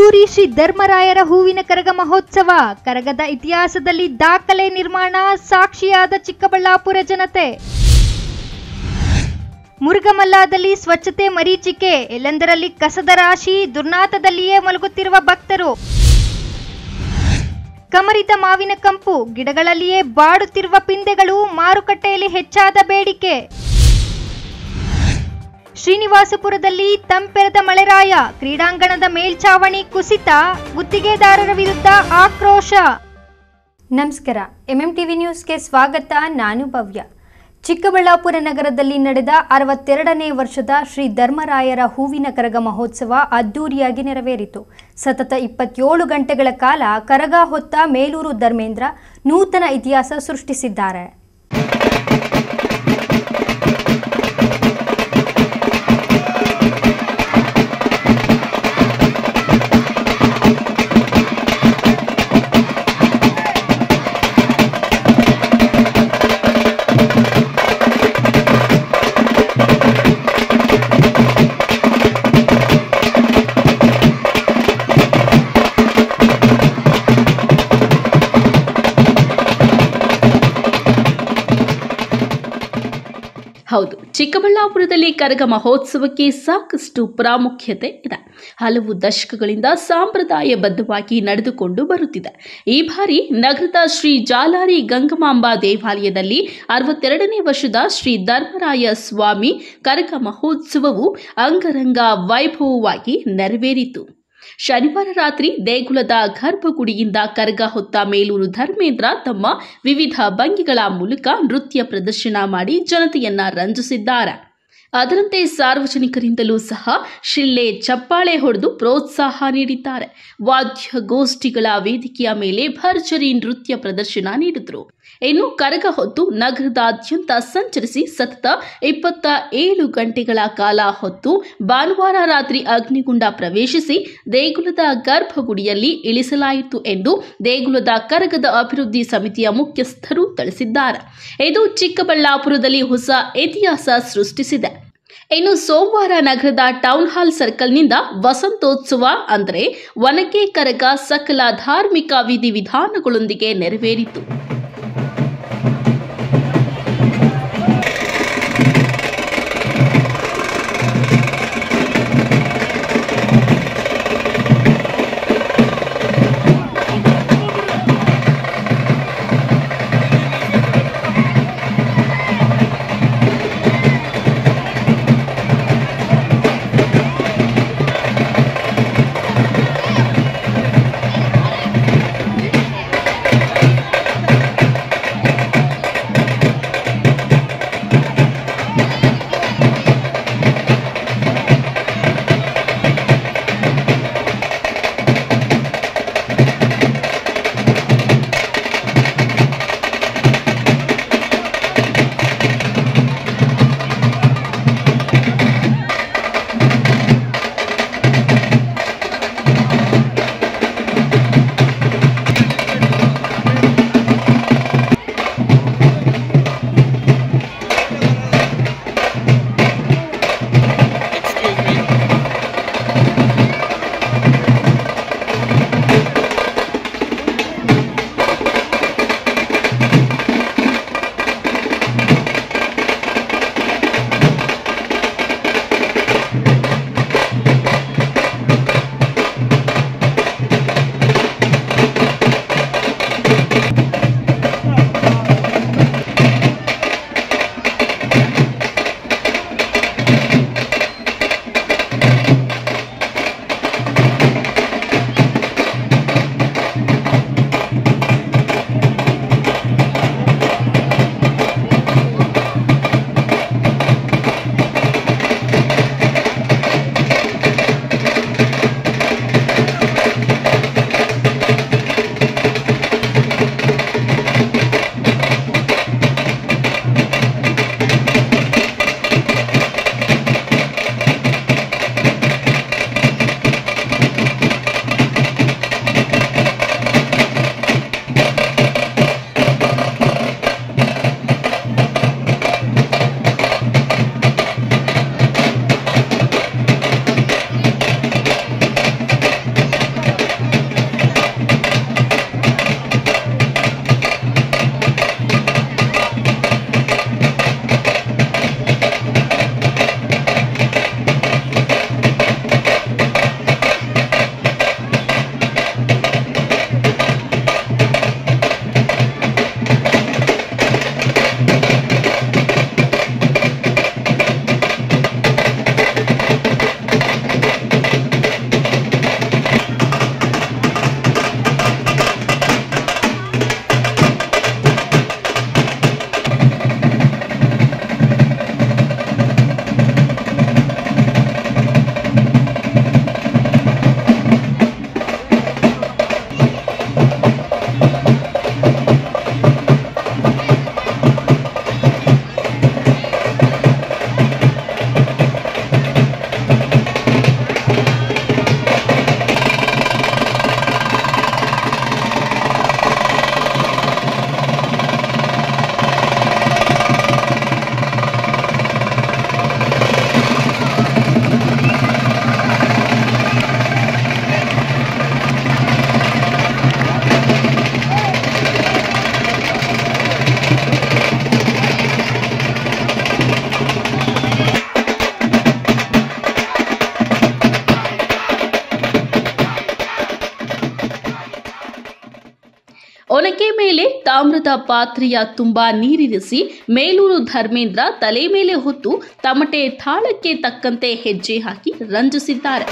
ಅದ್ದೂರಿ ಶ್ರೀ ಧರ್ಮರಾಯರ ಹೂವಿನ ಕರಗ ಮಹೋತ್ಸವ ಕರಗದ ಇತಿಹಾಸದಲ್ಲಿ ದಾಖಲೆ ನಿರ್ಮಾಣ ಸಾಕ್ಷಿಯಾದ ಚಿಕ್ಕಬಳ್ಳಾಪುರ ಜನತೆ ಮುರುಗಮಲ್ಲಾದಲ್ಲಿ ಸ್ವಚ್ಛತೆ ಮರೀಚಿಕೆ ಎಲ್ಲೆಂದರಲ್ಲಿ ಕಸದ ರಾಶಿ ದುರ್ನಾತದಲ್ಲಿಯೇ ಮಲಗುತ್ತಿರುವ ಭಕ್ತರು ಕಮರಿತ ಮಾವಿನ ಕಂಪು ಗಿಡಗಳಲ್ಲಿಯೇ ಬಾಡುತ್ತಿರುವ ಪಿಂದೆಗಳು ಮಾರುಕಟ್ಟೆಯಲ್ಲಿ ಹೆಚ್ಚಾದ ಬೇಡಿಕೆ ಶ್ರೀನಿವಾಸಪುರದಲ್ಲಿ ತಂಪೆರೆದ ಮಳೆರಾಯ ಕ್ರೀಡಾಂಗಣದ ಮೇಲ್ಛಾವಣಿ ಕುಸಿತ ಗುತ್ತಿಗೆದಾರರ ವಿರುದ್ಧ ಆಕ್ರೋಶ ನಮಸ್ಕಾರ ಎಂಎಂ ಟಿವಿ ನ್ಯೂಸ್ಗೆ ಸ್ವಾಗತ ನಾನು ಭವ್ಯ ಚಿಕ್ಕಬಳ್ಳಾಪುರ ನಗರದಲ್ಲಿ ನಡೆದ ಅರವತ್ತೆರಡನೇ ವರ್ಷದ ಶ್ರೀ ಧರ್ಮರಾಯರ ಹೂವಿನ ಕರಗ ಮಹೋತ್ಸವ ಅದ್ದೂರಿಯಾಗಿ ನೆರವೇರಿತು ಸತತ ಇಪ್ಪತ್ತೇಳು ಗಂಟೆಗಳ ಕಾಲ ಕರಗ ಹೊತ್ತ ಮೇಲೂರು ಧರ್ಮೇಂದ್ರ ನೂತನ ಇತಿಹಾಸ ಸೃಷ್ಟಿಸಿದ್ದಾರೆ ಹೌದು ಚಿಕ್ಕಬಳ್ಳಾಪುರದಲ್ಲಿ ಕರಗ ಮಹೋತ್ಸವಕ್ಕೆ ಸಾಕಷ್ಟು ಪ್ರಾಮುಖ್ಯತೆ ಇದೆ ಹಲವು ದಶಕಗಳಿಂದ ಸಾಂಪ್ರದಾಯಬದ್ಧವಾಗಿ ನಡೆದುಕೊಂಡು ಬರುತ್ತಿದೆ ಈ ಬಾರಿ ನಗರದ ಶ್ರೀ ಜಾಲಾರಿ ಗಂಗಮಾಂಬಾ ದೇವಾಲಯದಲ್ಲಿ ಅರವತ್ತೆರಡನೇ ವರ್ಷದ ಶ್ರೀ ಧರ್ಮರಾಯ ಸ್ವಾಮಿ ಕರಗ ಮಹೋತ್ಸವವು ಅಂಗರಂಗ ವೈಭವವಾಗಿ ನೆರವೇರಿತು ಶನಿವಾರ ರಾತ್ರಿ ದೇಗುಲದ ಗರ್ಭಗುಡಿಯಿಂದ ಕರಗ ಹೊತ್ತ ಮೇಲೂರು ಧರ್ಮೇಂದ್ರ ತಮ್ಮ ವಿವಿಧ ಭಂಗಿಗಳ ಮೂಲಕ ನೃತ್ಯ ಪ್ರದರ್ಶನ ಮಾಡಿ ಜನತೆಯನ್ನ ರಂಜಿಸಿದ್ದಾರೆ ಅದರಂತೆ ಸಾರ್ವಜನಿಕರಿಂದಲೂ ಸಹ ಶಿಳ್ಳೆ ಚಪ್ಪಾಳೆ ಹೊಡೆದು ಪ್ರೋತ್ಸಾಹ ನೀಡಿದ್ದಾರೆ ವಾದ್ಯ ಗೋಷ್ಠಿಗಳ ವೇದಿಕೆಯ ಮೇಲೆ ಭರ್ಜರಿ ನೃತ್ಯ ಪ್ರದರ್ಶನ ನೀಡಿದರು ಇನ್ನು ಕರಗ ಹೊತ್ತು ನಗರದಾದ್ಯಂತ ಸಂಚರಿಸಿ ಸತತ ಇಪ್ಪತ್ತ ಏಳು ಗಂಟೆಗಳ ಕಾಲ ಹೊತ್ತು ಭಾನುವಾರ ರಾತ್ರಿ ಅಗ್ನಿಗುಂಡ ಪ್ರವೇಶಿಸಿ ದೇಗುಲದ ಗರ್ಭಗುಡಿಯಲ್ಲಿ ಇಳಿಸಲಾಯಿತು ಎಂದು ದೇಗುಲದ ಕರಗದ ಅಭಿವೃದ್ಧಿ ಸಮಿತಿಯ ಮುಖ್ಯಸ್ಥರು ತಿಳಿಸಿದ್ದಾರೆ ಇದು ಚಿಕ್ಕಬಳ್ಳಾಪುರದಲ್ಲಿ ಹೊಸ ಇತಿಹಾಸ ಸೃಷ್ಟಿಸಿದೆ ಇನ್ನು ಸೋಮವಾರ ನಗರದ ಟೌನ್ ಹಾಲ್ ಸರ್ಕಲ್ನಿಂದ ವಸಂತೋತ್ಸವ ಅಂದರೆ ಒನಕೆ ಕರಗ ಸಕಲ ಧಾರ್ಮಿಕ ವಿಧಿವಿಧಾನಗಳೊಂದಿಗೆ ನೆರವೇರಿತು ಒನಕೆ ಮೇಲೆ ತಾಮ್ರದ ಪಾತ್ರೆಯ ತುಂಬಾ ನೀರಿರಿಸಿ ಮೇಲೂರು ಧರ್ಮೇಂದ್ರ ತಲೆ ಮೇಲೆ ಹೊತ್ತು ತಮಟೆ ತಾಳಕ್ಕೆ ತಕ್ಕಂತೆ ಹೆಜ್ಜೆ ಹಾಕಿ ರಂಜಿಸಿದ್ದಾರೆ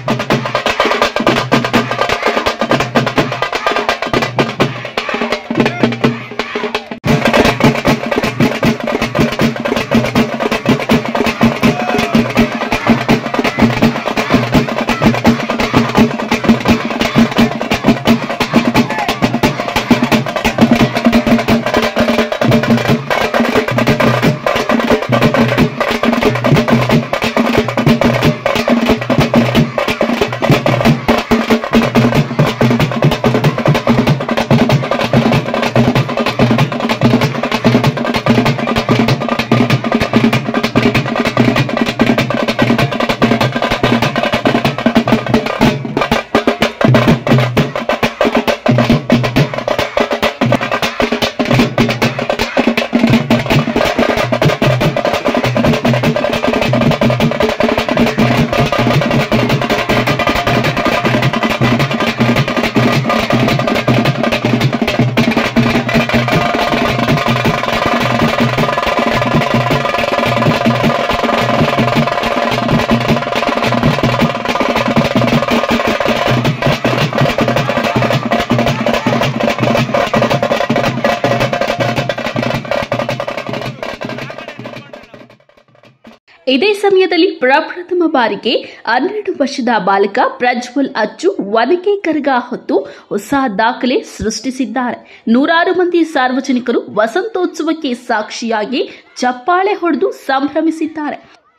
ಇದೇ ಸಮಯದಲ್ಲಿ ಪ್ರಪ್ರಥಮ ಬಾರಿಗೆ ಹನ್ನೆರಡು ವರ್ಷದ ಬಾಲಕ ಪ್ರಜ್ವಲ್ ಅಚ್ಚು ಒನಕೆ ಕರಗ ಹೊತ್ತು ಹೊಸ ದಾಖಲೆ ಸೃಷ್ಟಿಸಿದ್ದಾರೆ ನೂರಾರು ಮಂದಿ ಸಾರ್ವಜನಿಕರು ವಸಂತೋತ್ಸವಕ್ಕೆ ಸಾಕ್ಷಿಯಾಗಿ ಚಪ್ಪಾಳೆ ಹೊಡೆದು ಸಂಭ್ರಮಿಸಿದ್ದಾರೆ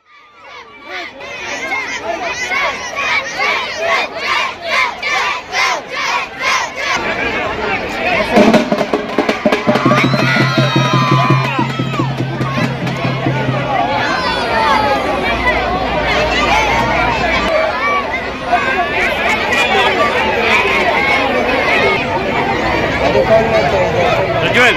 ಪ್ರಜ್ವಲ್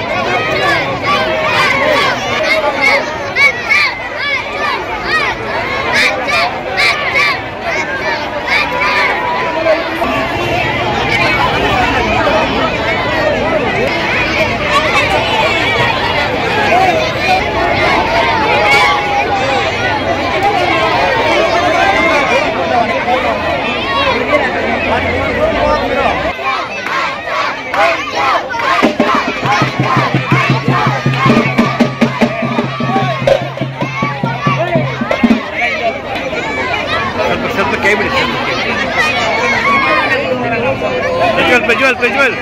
ಸ್ವಲ್ಪ ಸ್ವಲ್ಪ ಕೈ ಬಿಡಿ ಪ್ರಜ್ವಲ್ ಪ್ರಜ್ವಲ್ ಪ್ರಜ್ವಲ್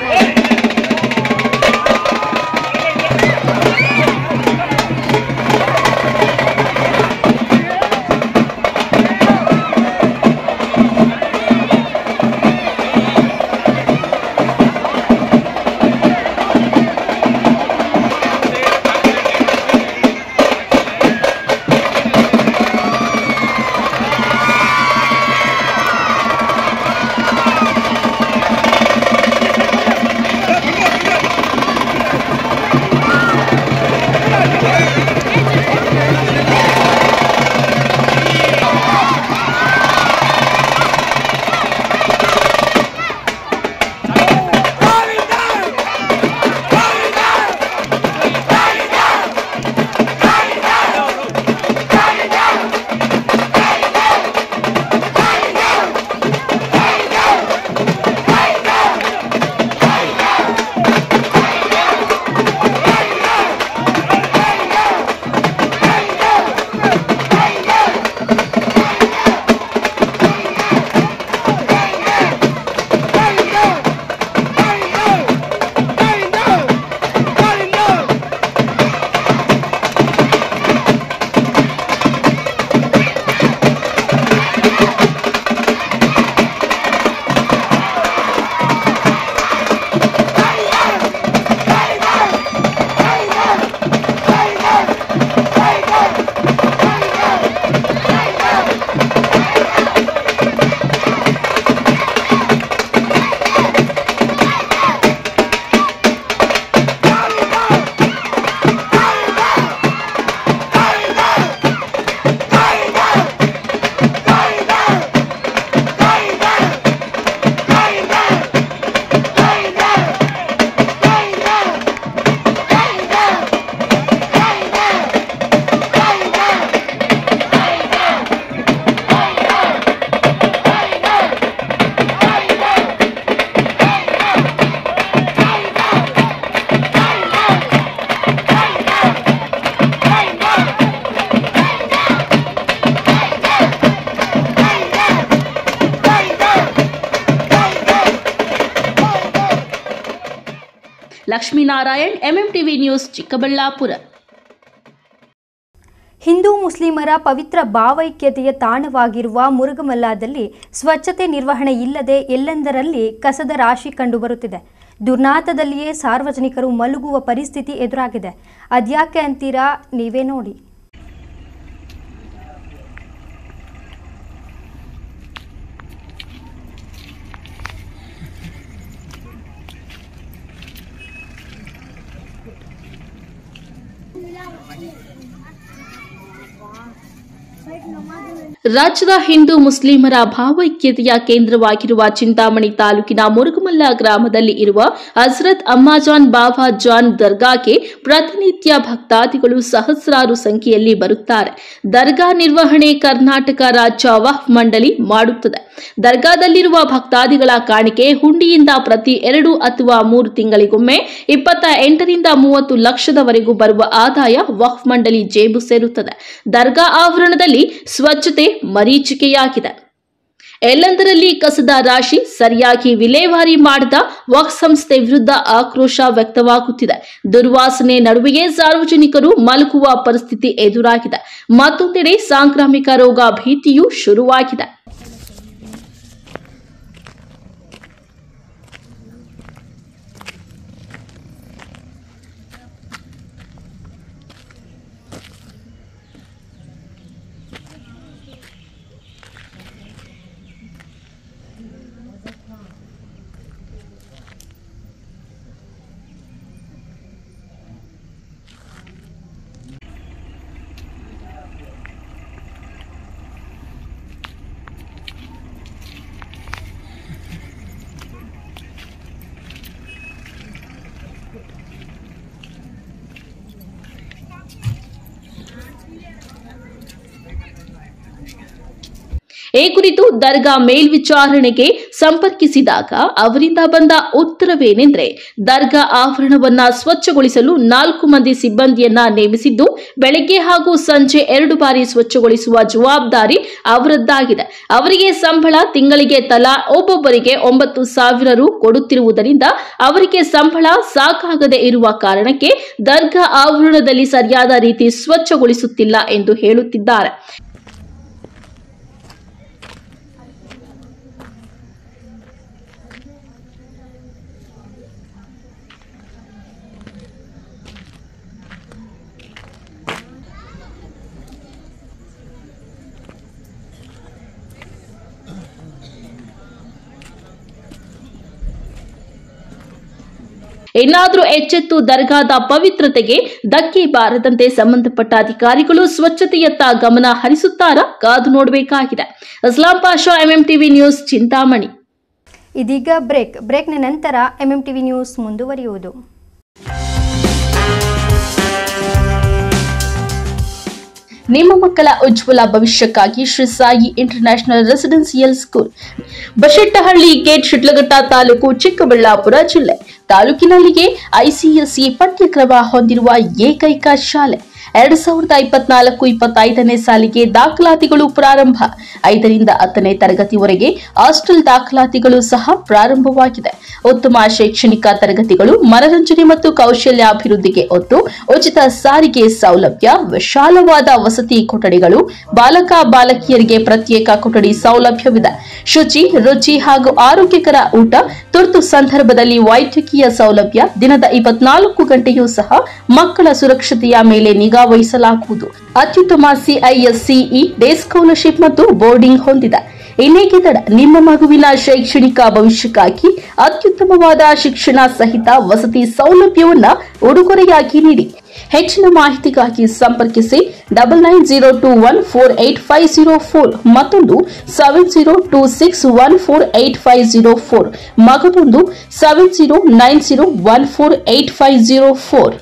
ಲಕ್ಷ್ಮೀನಾರಾಯಣ್ ಎಂಎಂಟಿವಿ ನ್ಯೂಸ್ ಚಿಕ್ಕಬಳ್ಳಾಪುರ ಹಿಂದೂ ಮುಸ್ಲಿಮರ ಪವಿತ್ರ ಭಾವೈಕ್ಯತೆಯ ತಾಣವಾಗಿರುವ ಮುರುಗಮಲ್ಲಾದಲ್ಲಿ ಸ್ವಚ್ಛತೆ ನಿರ್ವಹಣೆ ಇಲ್ಲದೆ ಎಲ್ಲೆಂದರಲ್ಲಿ ಕಸದ ರಾಶಿ ಕಂಡುಬರುತ್ತಿದೆ ದುರ್ನಾತದಲ್ಲಿಯೇ ಸಾರ್ವಜನಿಕರು ಮಲಗುವ ಪರಿಸ್ಥಿತಿ ಎದುರಾಗಿದೆ ಅದ್ಯಾಕೆ ಅಂತೀರಾ ನೀವೇ ನೋಡಿ ರಾಜ್ಯದ ಹಿಂದೂ ಮುಸ್ಲಿಮರ ಭಾವೈಕ್ಯತೆಯ ಕೇಂದ್ರವಾಗಿರುವ ಚಿಂತಾಮಣಿ ತಾಲೂಕಿನ ಮುರುಗಮಲ್ಲ ಗ್ರಾಮದಲ್ಲಿ ಇರುವ ಹಜರತ್ ಅಮ್ಮಾಜಾನ್ ಬಾಬಾ ಜಾನ್ ದರ್ಗಾಗೆ ಪ್ರತಿನಿತ್ಯ ಭಕ್ತಾದಿಗಳು ಸಹಸ್ರಾರು ಸಂಖ್ಯೆಯಲ್ಲಿ ಬರುತ್ತಾರೆ ದರ್ಗಾ ನಿರ್ವಹಣೆ ಕರ್ನಾಟಕ ರಾಜ್ಯ ವಕ್ಫ್ ಮಂಡಳಿ ಮಾಡುತ್ತದೆ ದರ್ಗಾದಲ್ಲಿರುವ ಭಕ್ತಾದಿಗಳ ಕಾಣಿಕೆ ಹುಂಡಿಯಿಂದ ಪ್ರತಿ ಎರಡು ಅಥವಾ ಮೂರು ತಿಂಗಳಿಗೊಮ್ಮೆ ಇಪ್ಪತ್ತ ಎಂಟರಿಂದ ಮೂವತ್ತು ಲಕ್ಷದವರೆಗೂ ಬರುವ ಆದಾಯ ವಕ್ಫ್ ಮಂಡಳಿ ಜೇಬು ಸೇರುತ್ತದೆ ದರ್ಗಾ ಆವರಣದಲ್ಲಿ ಸ್ವಚ್ಛತೆ ಮರೀಚಿಕೆಯಾಗಿದೆ ಎಲ್ಲೆಂದರಲ್ಲಿ ಕಸದ ರಾಶಿ ಸರಿಯಾಗಿ ವಿಲೇವಾರಿ ಮಾಡದ ವಕ್ಫ್ ಸಂಸ್ಥೆ ವಿರುದ್ಧ ಆಕ್ರೋಶ ವ್ಯಕ್ತವಾಗುತ್ತಿದೆ ದುರ್ವಾಸನೆ ನಡುವೆಯೇ ಸಾರ್ವಜನಿಕರು ಮಲಗುವ ಪರಿಸ್ಥಿತಿ ಎದುರಾಗಿದೆ ಮತ್ತೊಂದೆಡೆ ಸಾಂಕ್ರಾಮಿಕ ರೋಗ ಭೀತಿಯೂ ಶುರುವಾಗಿದೆ ಈ ಕುರಿತು ದರ್ಗಾ ಮೇಲ್ವಿಚಾರಣೆಗೆ ಸಂಪರ್ಕಿಸಿದಾಗ ಅವರಿಂದ ಬಂದ ಉತ್ತರವೇನೆಂದ್ರೆ ದರ್ಗಾ ಆವರಣವನ್ನ ಸ್ವಚ್ಛಗೊಳಿಸಲು ನಾಲ್ಕು ಮಂದಿ ಸಿಬ್ಬಂದಿಯನ್ನ ನೇಮಿಸಿದ್ದು ಬೆಳಗ್ಗೆ ಹಾಗೂ ಸಂಜೆ ಎರಡು ಬಾರಿ ಸ್ವಚ್ಛಗೊಳಿಸುವ ಜವಾಬ್ದಾರಿ ಅವರದ್ದಾಗಿದೆ ಅವರಿಗೆ ಸಂಬಳ ತಿಂಗಳಿಗೆ ತಲಾ ಒಬ್ಬೊಬ್ಬರಿಗೆ ಒಂಬತ್ತು ಸಾವಿರ ರು ಕೊಡುತ್ತಿರುವುದರಿಂದ ಅವರಿಗೆ ಸಂಬಳ ಸಾಕಾಗದೆ ಇರುವ ಕಾರಣಕ್ಕೆ ದರ್ಗಾ ಆವರಣದಲ್ಲಿ ಸರಿಯಾದ ರೀತಿ ಸ್ವಚ್ಛಗೊಳಿಸುತ್ತಿಲ್ಲ ಎಂದು ಹೇಳುತ್ತಿದ್ದಾರೆ ಇನ್ನಾದರೂ ಎಚ್ಚೆತ್ತು ದರ್ಗಾದ ಪವಿತ್ರತೆಗೆ ಧಕ್ಕೆ ಬಾರದಂತೆ ಸಂಬಂಧಪಟ್ಟ ಅಧಿಕಾರಿಗಳು ಸ್ವಚ್ಛತೆಯತ್ತ ಗಮನ ಹರಿಸುತ್ತಾರಾ ಕಾದು ನೋಡಬೇಕಾಗಿದೆ ಇಸ್ಲಾಂ ಪಾಷಾ ಎಂಎಂಟಿವಿ ನ್ಯೂಸ್ ಚಿಂತಾಮಣಿ ಇದೀಗ ಬ್ರೇಕ್ ಬ್ರೇಕ್ನ ನಂತರ ಎಂಎಂ ಟಿವಿ ನ್ಯೂಸ್ ಮುಂದುವರಿಯುವುದು ನಿಮ್ಮ ಮಕ್ಕಳ ಉಜ್ವಲ ಭವಿಷ್ಯಕ್ಕಾಗಿ Shri Sai international residential school Bashettahalli gate Sidlaghatta taluk Chikkaballapura ಜಿಲ್ಲೆ ತಾಲೂಕಿನಲ್ಲಿಗೆ ಐಸಿಎಸ್ಸಿ ಪಠ್ಯಕ್ರಮ ಹೊಂದಿರುವ ಏಕೈಕ ಶಾಲೆ ಎರಡ್ ಸಾವಿರದ ಇಪ್ಪತ್ನಾಲ್ಕು ಇಪ್ಪತ್ತೈದನೇ ಸಾಲಿಗೆ ದಾಖಲಾತಿಗಳು ಪ್ರಾರಂಭ ಐದರಿಂದ ಹತ್ತನೇ ತರಗತಿವರೆಗೆ ಹಾಸ್ಟೆಲ್ ದಾಖಲಾತಿಗಳು ಸಹ ಪ್ರಾರಂಭವಾಗಿದೆ ಉತ್ತಮ ಶೈಕ್ಷಣಿಕ ತರಗತಿಗಳು ಮನರಂಜನೆ ಮತ್ತು ಕೌಶಲ್ಯಾಭಿವೃದ್ಧಿಗೆ ಒತ್ತು ಉಚಿತ ಸಾರಿಗೆ ಸೌಲಭ್ಯ ವಿಶಾಲವಾದ ವಸತಿ ಕೊಠಡಿಗಳು ಬಾಲಕ ಬಾಲಕಿಯರಿಗೆ ಪ್ರತ್ಯೇಕ ಕೊಠಡಿ ಸೌಲಭ್ಯವಿದೆ ಶುಚಿ ರುಚಿ ಹಾಗೂ ಆರೋಗ್ಯಕರ ಊಟ ತುರ್ತು ಸಂದರ್ಭದಲ್ಲಿ ವೈದ್ಯಕೀಯ ಸೌಲಭ್ಯ ದಿನದ ಇಪ್ಪತ್ನಾಲ್ಕು ಗಂಟೆಯೂ ಸಹ ಮಕ್ಕಳ ಸುರಕ್ಷತೆಯ ಮೇಲೆ ನಿಗಾ ವಹಿಸಲಾಗುವುದು ಅತ್ಯುತ್ತಮ ಸಿಐಎಸ್ಸಿಇ ಡೇ ಸ್ಕಾಲರ್ಶಿಪ್ ಮತ್ತು ಬೋರ್ಡಿಂಗ್ ಹೊಂದಿದೆ ಇನ್ನೇಕೆ ತಡ ನಿಮ್ಮ ಮಗುವಿನ ಶೈಕ್ಷಣಿಕ ಭವಿಷ್ಯಕ್ಕಾಗಿ ಅತ್ಯುತ್ತಮವಾದ ಶಿಕ್ಷಣ ಸಹಿತ ವಸತಿ ಸೌಲಭ್ಯವನ್ನ ಉಡುಗೊರೆಯಾಗಿ ನೀಡಿ ಹೆಚ್ಚಿನ ಮಾಹಿತಿಗಾಗಿ ಸಂಪರ್ಕಿಸಿ double nine zero two one four eight five zero four ಮತ್ತೊಂದು seven zero two six one four eight five zero four ಮಗದೊಂದು seven zero nine zero one four eight five zero four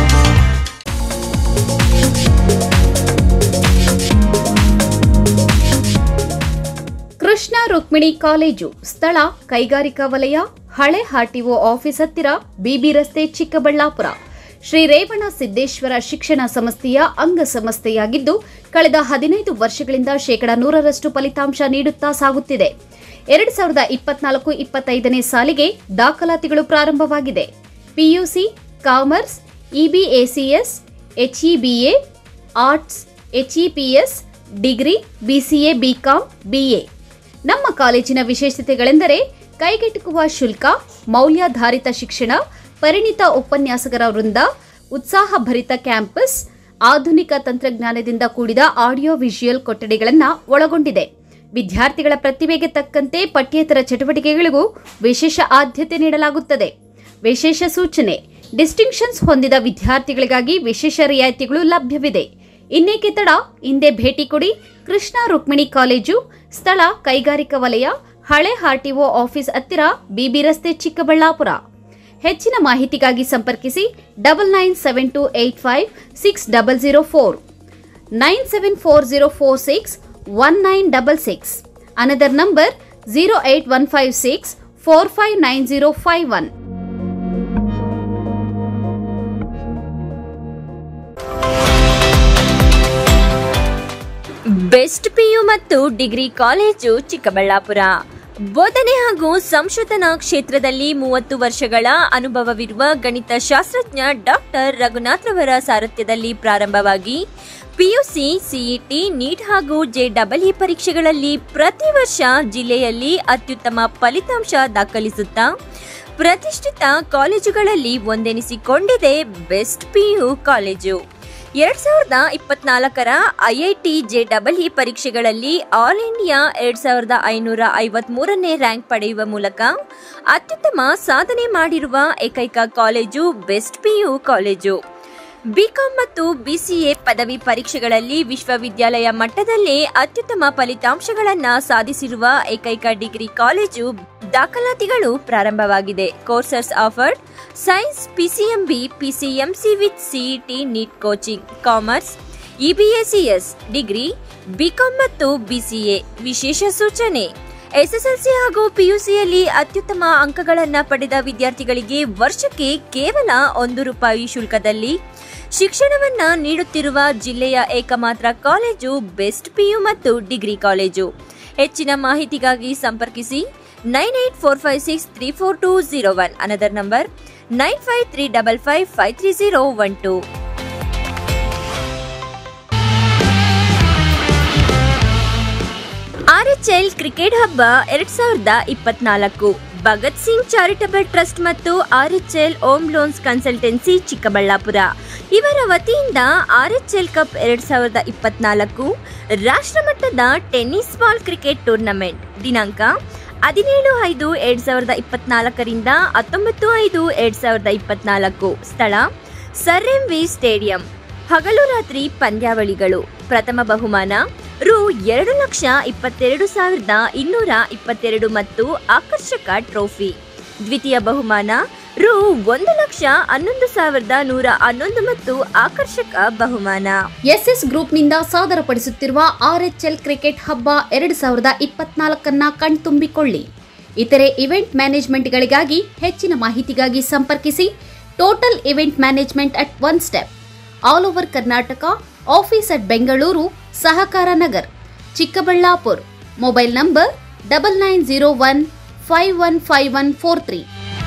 Krishna Rukmini college ಸ್ಥಳ ಕೈಗಾರಿಕಾ ವಲಯ ಹಳೆ RTO office ಹತ್ತಿರ BB ರಸ್ತೆ ಚಿಕ್ಕಬಳ್ಳಾಪುರ ಶ್ರೀ ರೇವಣ ಸಿದ್ದೇಶ್ವರ ಶಿಕ್ಷಣ ಸಂಸ್ಥೆಯ ಅಂಗಸಂಸ್ಥೆಯಾಗಿದ್ದು ಕಳೆದ ಹದಿನೈದು ವರ್ಷಗಳಿಂದ ಶೇಕಡ ನೂರರಷ್ಟು ಫಲಿತಾಂಶ ನೀಡುತ್ತಾ ಸಾಗುತ್ತಿದೆ ಎರಡು ಸಾವಿರದ ಇಪ್ಪತ್ನಾಲ್ಕು ಇಪ್ಪತ್ತೈದನೇ ಸಾಲಿಗೆ ದಾಖಲಾತಿಗಳು ಪ್ರಾರಂಭವಾಗಿದೆ PUC commerce EBACS HEBA arts HEPS degree BCA BCom BA ನಮ್ಮ ಕಾಲೇಜಿನ ವಿಶೇಷತೆಗಳೆಂದರೆ ಕೈಗೆಟುಕುವ ಶುಲ್ಕ ಮೌಲ್ಯಾಧಾರಿತ ಶಿಕ್ಷಣ ಪರಿಣಿತ ಉಪನ್ಯಾಸಕರ ವೃಂದ ಉತ್ಸಾಹಭರಿತ ಕ್ಯಾಂಪಸ್ ಆಧುನಿಕ ತಂತ್ರಜ್ಞಾನದಿಂದ ಕೂಡಿದ ಆಡಿಯೋ ವಿಜುಯಲ್ ಕೊಠಡಿಗಳನ್ನು ಒಳಗೊಂಡಿದೆ ವಿದ್ಯಾರ್ಥಿಗಳ ಪ್ರತಿಭೆಗೆ ತಕ್ಕಂತೆ ಪಠ್ಯೇತರ ಚಟುವಟಿಕೆಗಳಿಗೂ ವಿಶೇಷ ಆದ್ಯತೆ ನೀಡಲಾಗುತ್ತದೆ ವಿಶೇಷ ಸೂಚನೆ ಡಿಸ್ಟಿಂಕ್ಷನ್ಸ್ ಹೊಂದಿದ ವಿದ್ಯಾರ್ಥಿಗಳಿಗಾಗಿ ವಿಶೇಷ ರಿಯಾಯಿತಿಗಳು ಲಭ್ಯವಿದೆ ಇನ್ನೇಕೆ ತಡ ಹಿಂದೆ ಭೇಟಿ ಕೊಡಿ ಕೃಷ್ಣ ರುಕ್ಮಿಣಿ ಕಾಲೇಜು ಸ್ಥಳ ಕೈಗಾರಿಕಾ ವಲಯ ಹಳೆ ಆರ್ಟಿಒ ಆಫೀಸ್ ಹತ್ತಿರ ಬಿಬಿ ರಸ್ತೆ ಚಿಕ್ಕಬಳ್ಳಾಪುರ ಹೆಚ್ಚಿನ ಮಾಹಿತಿಗಾಗಿ ಸಂಪರ್ಕಿಸಿ double nine seven two eight five six double zero four nine seven four zero four six one nine double six another number zero eight one five six four five nine zero five one best PU ಮತ್ತು degree college Chikkaballapura ಬೋಧನೆ ಹಾಗೂ ಸಂಶೋಧನಾ ಕ್ಷೇತ್ರದಲ್ಲಿ ಮೂವತ್ತು ವರ್ಷಗಳ ಅನುಭವವಿರುವ ಗಣಿತ ಶಾಸ್ತ್ರಜ್ಞ doctor Raghunath ರವರ ಸಾರಥ್ಯದಲ್ಲಿ ಪ್ರಾರಂಭವಾಗಿ ಪಿಯುಸಿ ಸಿಇಟಿ ನೀಟ್ ಹಾಗೂ ಜೆಡಬ್ಲ್ಇ ಪರೀಕ್ಷೆಗಳಲ್ಲಿ ಪ್ರತಿ ವರ್ಷ ಜಿಲ್ಲೆಯಲ್ಲಿ ಅತ್ಯುತ್ತಮ ಫಲಿತಾಂಶ ದಾಖಲಿಸುತ್ತಾ ಪ್ರತಿಷ್ಠಿತ ಕಾಲೇಜುಗಳಲ್ಲಿ ಒಂದೆನಿಸಿಕೊಂಡಿದೆ ಬೆಸ್ಟ್ ಪಿಯು ಕಾಲೇಜು ಎರಡ್ ಸಾವಿರದ ಇಪ್ಪತ್ನಾಲ್ಕರ ಐಐಟಿ ಜೆಡಬ್ಲ್ಇ ಪರೀಕ್ಷೆಗಳಲ್ಲಿ ಆಲ್ ಇಂಡಿಯಾ ಎರಡ್ ಸಾವಿರದ ಐನೂರ ಐವತ್ ಮೂರನೇ ರ್ಯಾಂಕ್ ಪಡೆಯುವ ಮೂಲಕ ಅತ್ಯುತ್ತಮ ಸಾಧನೆ ಮಾಡಿರುವ ಏಕೈಕ college best PU college BCom ಮತ್ತು ಬಿಸಿಎ ಪದವಿ ಪರೀಕ್ಷೆಗಳಲ್ಲಿ ವಿಶ್ವವಿದ್ಯಾಲಯ ಮಟ್ಟದಲ್ಲೇ ಅತ್ಯುತ್ತಮ ಫಲಿತಾಂಶಗಳನ್ನು ಸಾಧಿಸಿರುವ ಏಕೈಕ ಡಿಗ್ರಿ ಕಾಲೇಜು ದಾಖಲಾತಿಗಳು ಪ್ರಾರಂಭವಾಗಿದೆ courses offered science PCMB PCMC with CET NEET coaching commerce EBACS degree BCom ಮತ್ತು ಬಿಸಿಎ ವಿಶೇಷ ಸೂಚನೆ ಎಸ್ಎಸ್ಎಲ್ಸಿ ಹಾಗೂ ಪಿಯುಸಿಯಲ್ಲಿ ಅತ್ಯುತ್ತಮ ಅಂಕಗಳನ್ನು ಪಡೆದ ವಿದ್ಯಾರ್ಥಿಗಳಿಗೆ ವರ್ಷಕ್ಕೆ ಕೇವಲ ಒಂದು ರೂಪಾಯಿ ಶುಲ್ಕದಲ್ಲಿ ಶಿಕ್ಷಣವನ್ನ ನೀಡುತ್ತಿರುವ ಜಿಲ್ಲೆಯ ಏಕಮಾತ್ರ ಕಾಲೇಜು ಬೆಸ್ಟ್ ಪಿಯು ಮತ್ತು ಡಿಗ್ರಿ ಕಾಲೇಜು ಹೆಚ್ಚಿನ ಮಾಹಿತಿಗಾಗಿ ಸಂಪರ್ಕಿಸಿ nine eight four five six three four two zero one another number nine five three double five five three zero one two RHL cricket ಹಬ್ಬ ಎರಡ್ ಸಾವಿರದ ಇಪ್ಪತ್ನಾಲ್ಕು ಭಗತ್ ಸಿಂಗ್ ಚಾರಿಟಬಲ್ ಟ್ರಸ್ಟ್ ಮತ್ತು RHL home loans consultancy Chikkaballapura ಇವರ ವತಿಯಿಂದ ಆರ್ಎಚ್ಎಲ್ ಕಪ್ ಎರಡ್ ಸಾವಿರದ ಇಪ್ಪತ್ನಾಲ್ಕು ರಾಷ್ಟ್ರಮಟ್ಟದ ಟೆನ್ನಿಸ್ ಬಾಲ್ ಕ್ರಿಕೆಟ್ ಟೂರ್ನಮೆಂಟ್ ದಿನಾಂಕ ಹದಿನೇಳು ಐದು ಎರಡ್ ಸಾವಿರದ ಇಪ್ಪತ್ನಾಲ್ಕರಿಂದ ಹತ್ತೊಂಬತ್ತು ಐದು ಎರಡ್ ಸಾವಿರದ ಇಪ್ಪತ್ನಾಲ್ಕು ಸ್ಥಳ ಸರ್ ಎಂ ವಿ ಸ್ಟೇಡಿಯಂ ಹಗಲು ರಾತ್ರಿ ಪಂದ್ಯಾವಳಿಗಳು ಪ್ರಥಮ ಬಹುಮಾನ ರು ಎರಡು ಲಕ್ಷ ಇಪ್ಪತ್ತೆರಡು ಸಾವಿರದ ಇನ್ನೂರ ಇಪ್ಪತ್ತೆರಡು ಮತ್ತು ಆಕರ್ಷಕ ಟ್ರೋಫಿ ದ್ವಿತೀಯ ಬಹುಮಾನ ರು ಒಂದು ಲಕ್ಷ ಹನ್ನೊಂದು ಸಾವಿರದ ನೂರ ಹನ್ನೊಂದು ಮತ್ತು ಆಕರ್ಷಕ ಬಹುಮಾನ ಎಸ್ಎಸ್ ಗ್ರೂಪ್ನಿಂದ ಸಾದರಪಡಿಸುತ್ತಿರುವ ಆರ್ಎಚ್ಎಲ್ ಕ್ರಿಕೆಟ್ ಹಬ್ಬ ಎರಡು ಸಾವಿರದ ಇಪ್ಪತ್ನಾಲ್ಕನ್ನ ಕಣ್ತುಂಬಿಕೊಳ್ಳಿ ಇತರೆ ಇವೆಂಟ್ ಮ್ಯಾನೇಜ್ಮೆಂಟ್ಗಳಿಗಾಗಿ ಹೆಚ್ಚಿನ ಮಾಹಿತಿಗಾಗಿ ಸಂಪರ್ಕಿಸಿ total event management at one step all over Karnataka office at Bengaluru Sahakara Nagar Chikkaballapur mobile number double nine zero one five one five one four three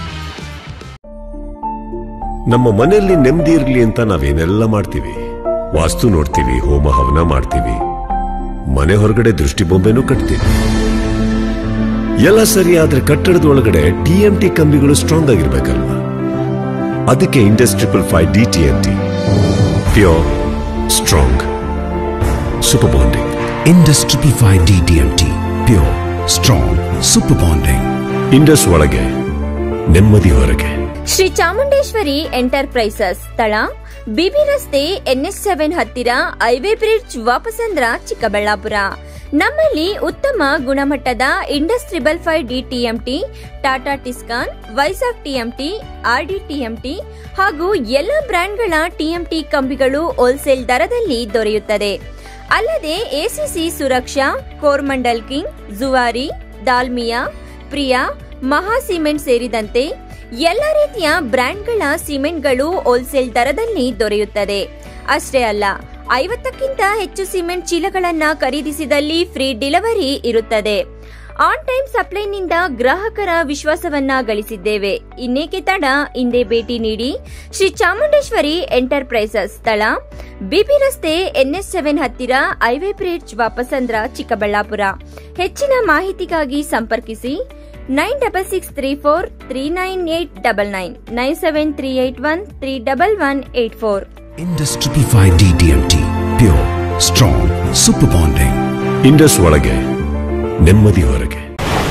ನಮ್ಮ ಮನೆಯಲ್ಲಿ ನೆಮ್ಮದಿ ಇರಲಿ ಅಂತ ನಾವೇನೆಲ್ಲ ಮಾಡ್ತೀವಿ ವಾಸ್ತು ನೋಡ್ತೀವಿ ಹೋಮ ಹವನ ಮಾಡ್ತೀವಿ ಮನೆ ಹೊರಗಡೆ ದೃಷ್ಟಿ ಬೊಂಬೆನೂ ಕಟ್ತೀವಿ ಎಲ್ಲ ಸರಿ ಆದ್ರೆ ಕಟ್ಟಡದ ಒಳಗಡೆ ಟಿ ಎಂ ಟಿ ಕಂಬಿಗಳು ಸ್ಟ್ರಾಂಗ್ ಆಗಿರ್ಬೇಕಲ್ವಾ ಅದಕ್ಕೆ Indus triple five D T M T pure strong super bonding Indus Triple Five DDMT. Pure, strong, super bonding. Indus ಒಳಗೆ ನೆಮ್ಮದಿ ಹೊರಗೆ ಶ್ರೀ ಚಾಮುಂಡೇಶ್ವರಿ ಎಂಟರ್ಪ್ರೈಸಸ್ ಸ್ಥಳ ಬಿಬಿ ರಸ್ತೆ ಎನ್ಎಸ್ ಸೆವೆನ್ ಹತ್ತಿರ ಹೈವೇ ಬ್ರಿಡ್ಜ್ ವಾಪಸಂದ್ರ ಚಿಕ್ಕಬಳ್ಳಾಪುರ ನಮ್ಮಲ್ಲಿ ಉತ್ತಮ ಗುಣಮಟ್ಟದ Indus triple five D TMT Tata Tiscon Vizag TMT RD TMT ಹಾಗೂ ಎಲ್ಲ ಬ್ರ್ಯಾಂಡ್ಗಳ ಟಿಎಂಟಿ ಕಂಬಿಗಳು ಹೋಲ್ಸೇಲ್ ದರದಲ್ಲಿ ದೊರೆಯುತ್ತದೆ ಅಲ್ಲದೆ ACC Suraksha Coromandel King Zuari Dalmia Priya Maha cement ಸೇರಿದಂತೆ ಎಲ್ಲ ರೀತಿಯ ಬ್ರ್ಯಾಂಡ್ಗಳ ಸಿಮೆಂಟ್ಗಳು ಹೋಲ್ಸೇಲ್ ದರದಲ್ಲಿ ದೊರೆಯುತ್ತದೆ ಅಷ್ಟೇ ಅಲ್ಲ ಐವತ್ತಕ್ಕಿಂತ ಹೆಚ್ಚು ಸಿಮೆಂಟ್ ಚೀಲಗಳನ್ನ ಖರೀದಿಸಿದಲ್ಲಿ ಫ್ರೀ ಡೆಲಿವರಿ ಇರುತ್ತದೆ ಆನ್ ಟೈಮ್ ಸಪ್ಲೈನಿಂದ ಗ್ರಾಹಕರ ವಿಶ್ವಾಸವನ್ನ ಗಳಿಸಿದ್ದೇವೆ ಇನ್ನೇಕೆ ತಡ ಹಿಂದೆ ಭೇಟಿ ನೀಡಿ ಶ್ರೀ ಚಾಮುಂಡೇಶ್ವರಿ ಎಂಟರ್ಪ್ರೈಸಸ್ ಸ್ಥಳ ಬಿಬಿ ರಸ್ತೆ ಎನ್ಎಸ್ ಸೆವೆನ್ ಹತ್ತಿರ ಹೈವೇ ಬ್ರಿಡ್ಜ್ ವಾಪಸಂದ್ರ ಚಿಕ್ಕಬಳ್ಳಾಪುರ ಹೆಚ್ಚಿನ ಮಾಹಿತಿಗಾಗಿ ಸಂಪರ್ಕಿಸಿ nine double six three four three nine eight double nine nine seven three eight one three double one eight four Indus Triple Five DDMT. Pure, strong, super bonding. Indus ಒಳಗೆ ನೆಮ್ಮದಿ ಹೊರಗೆ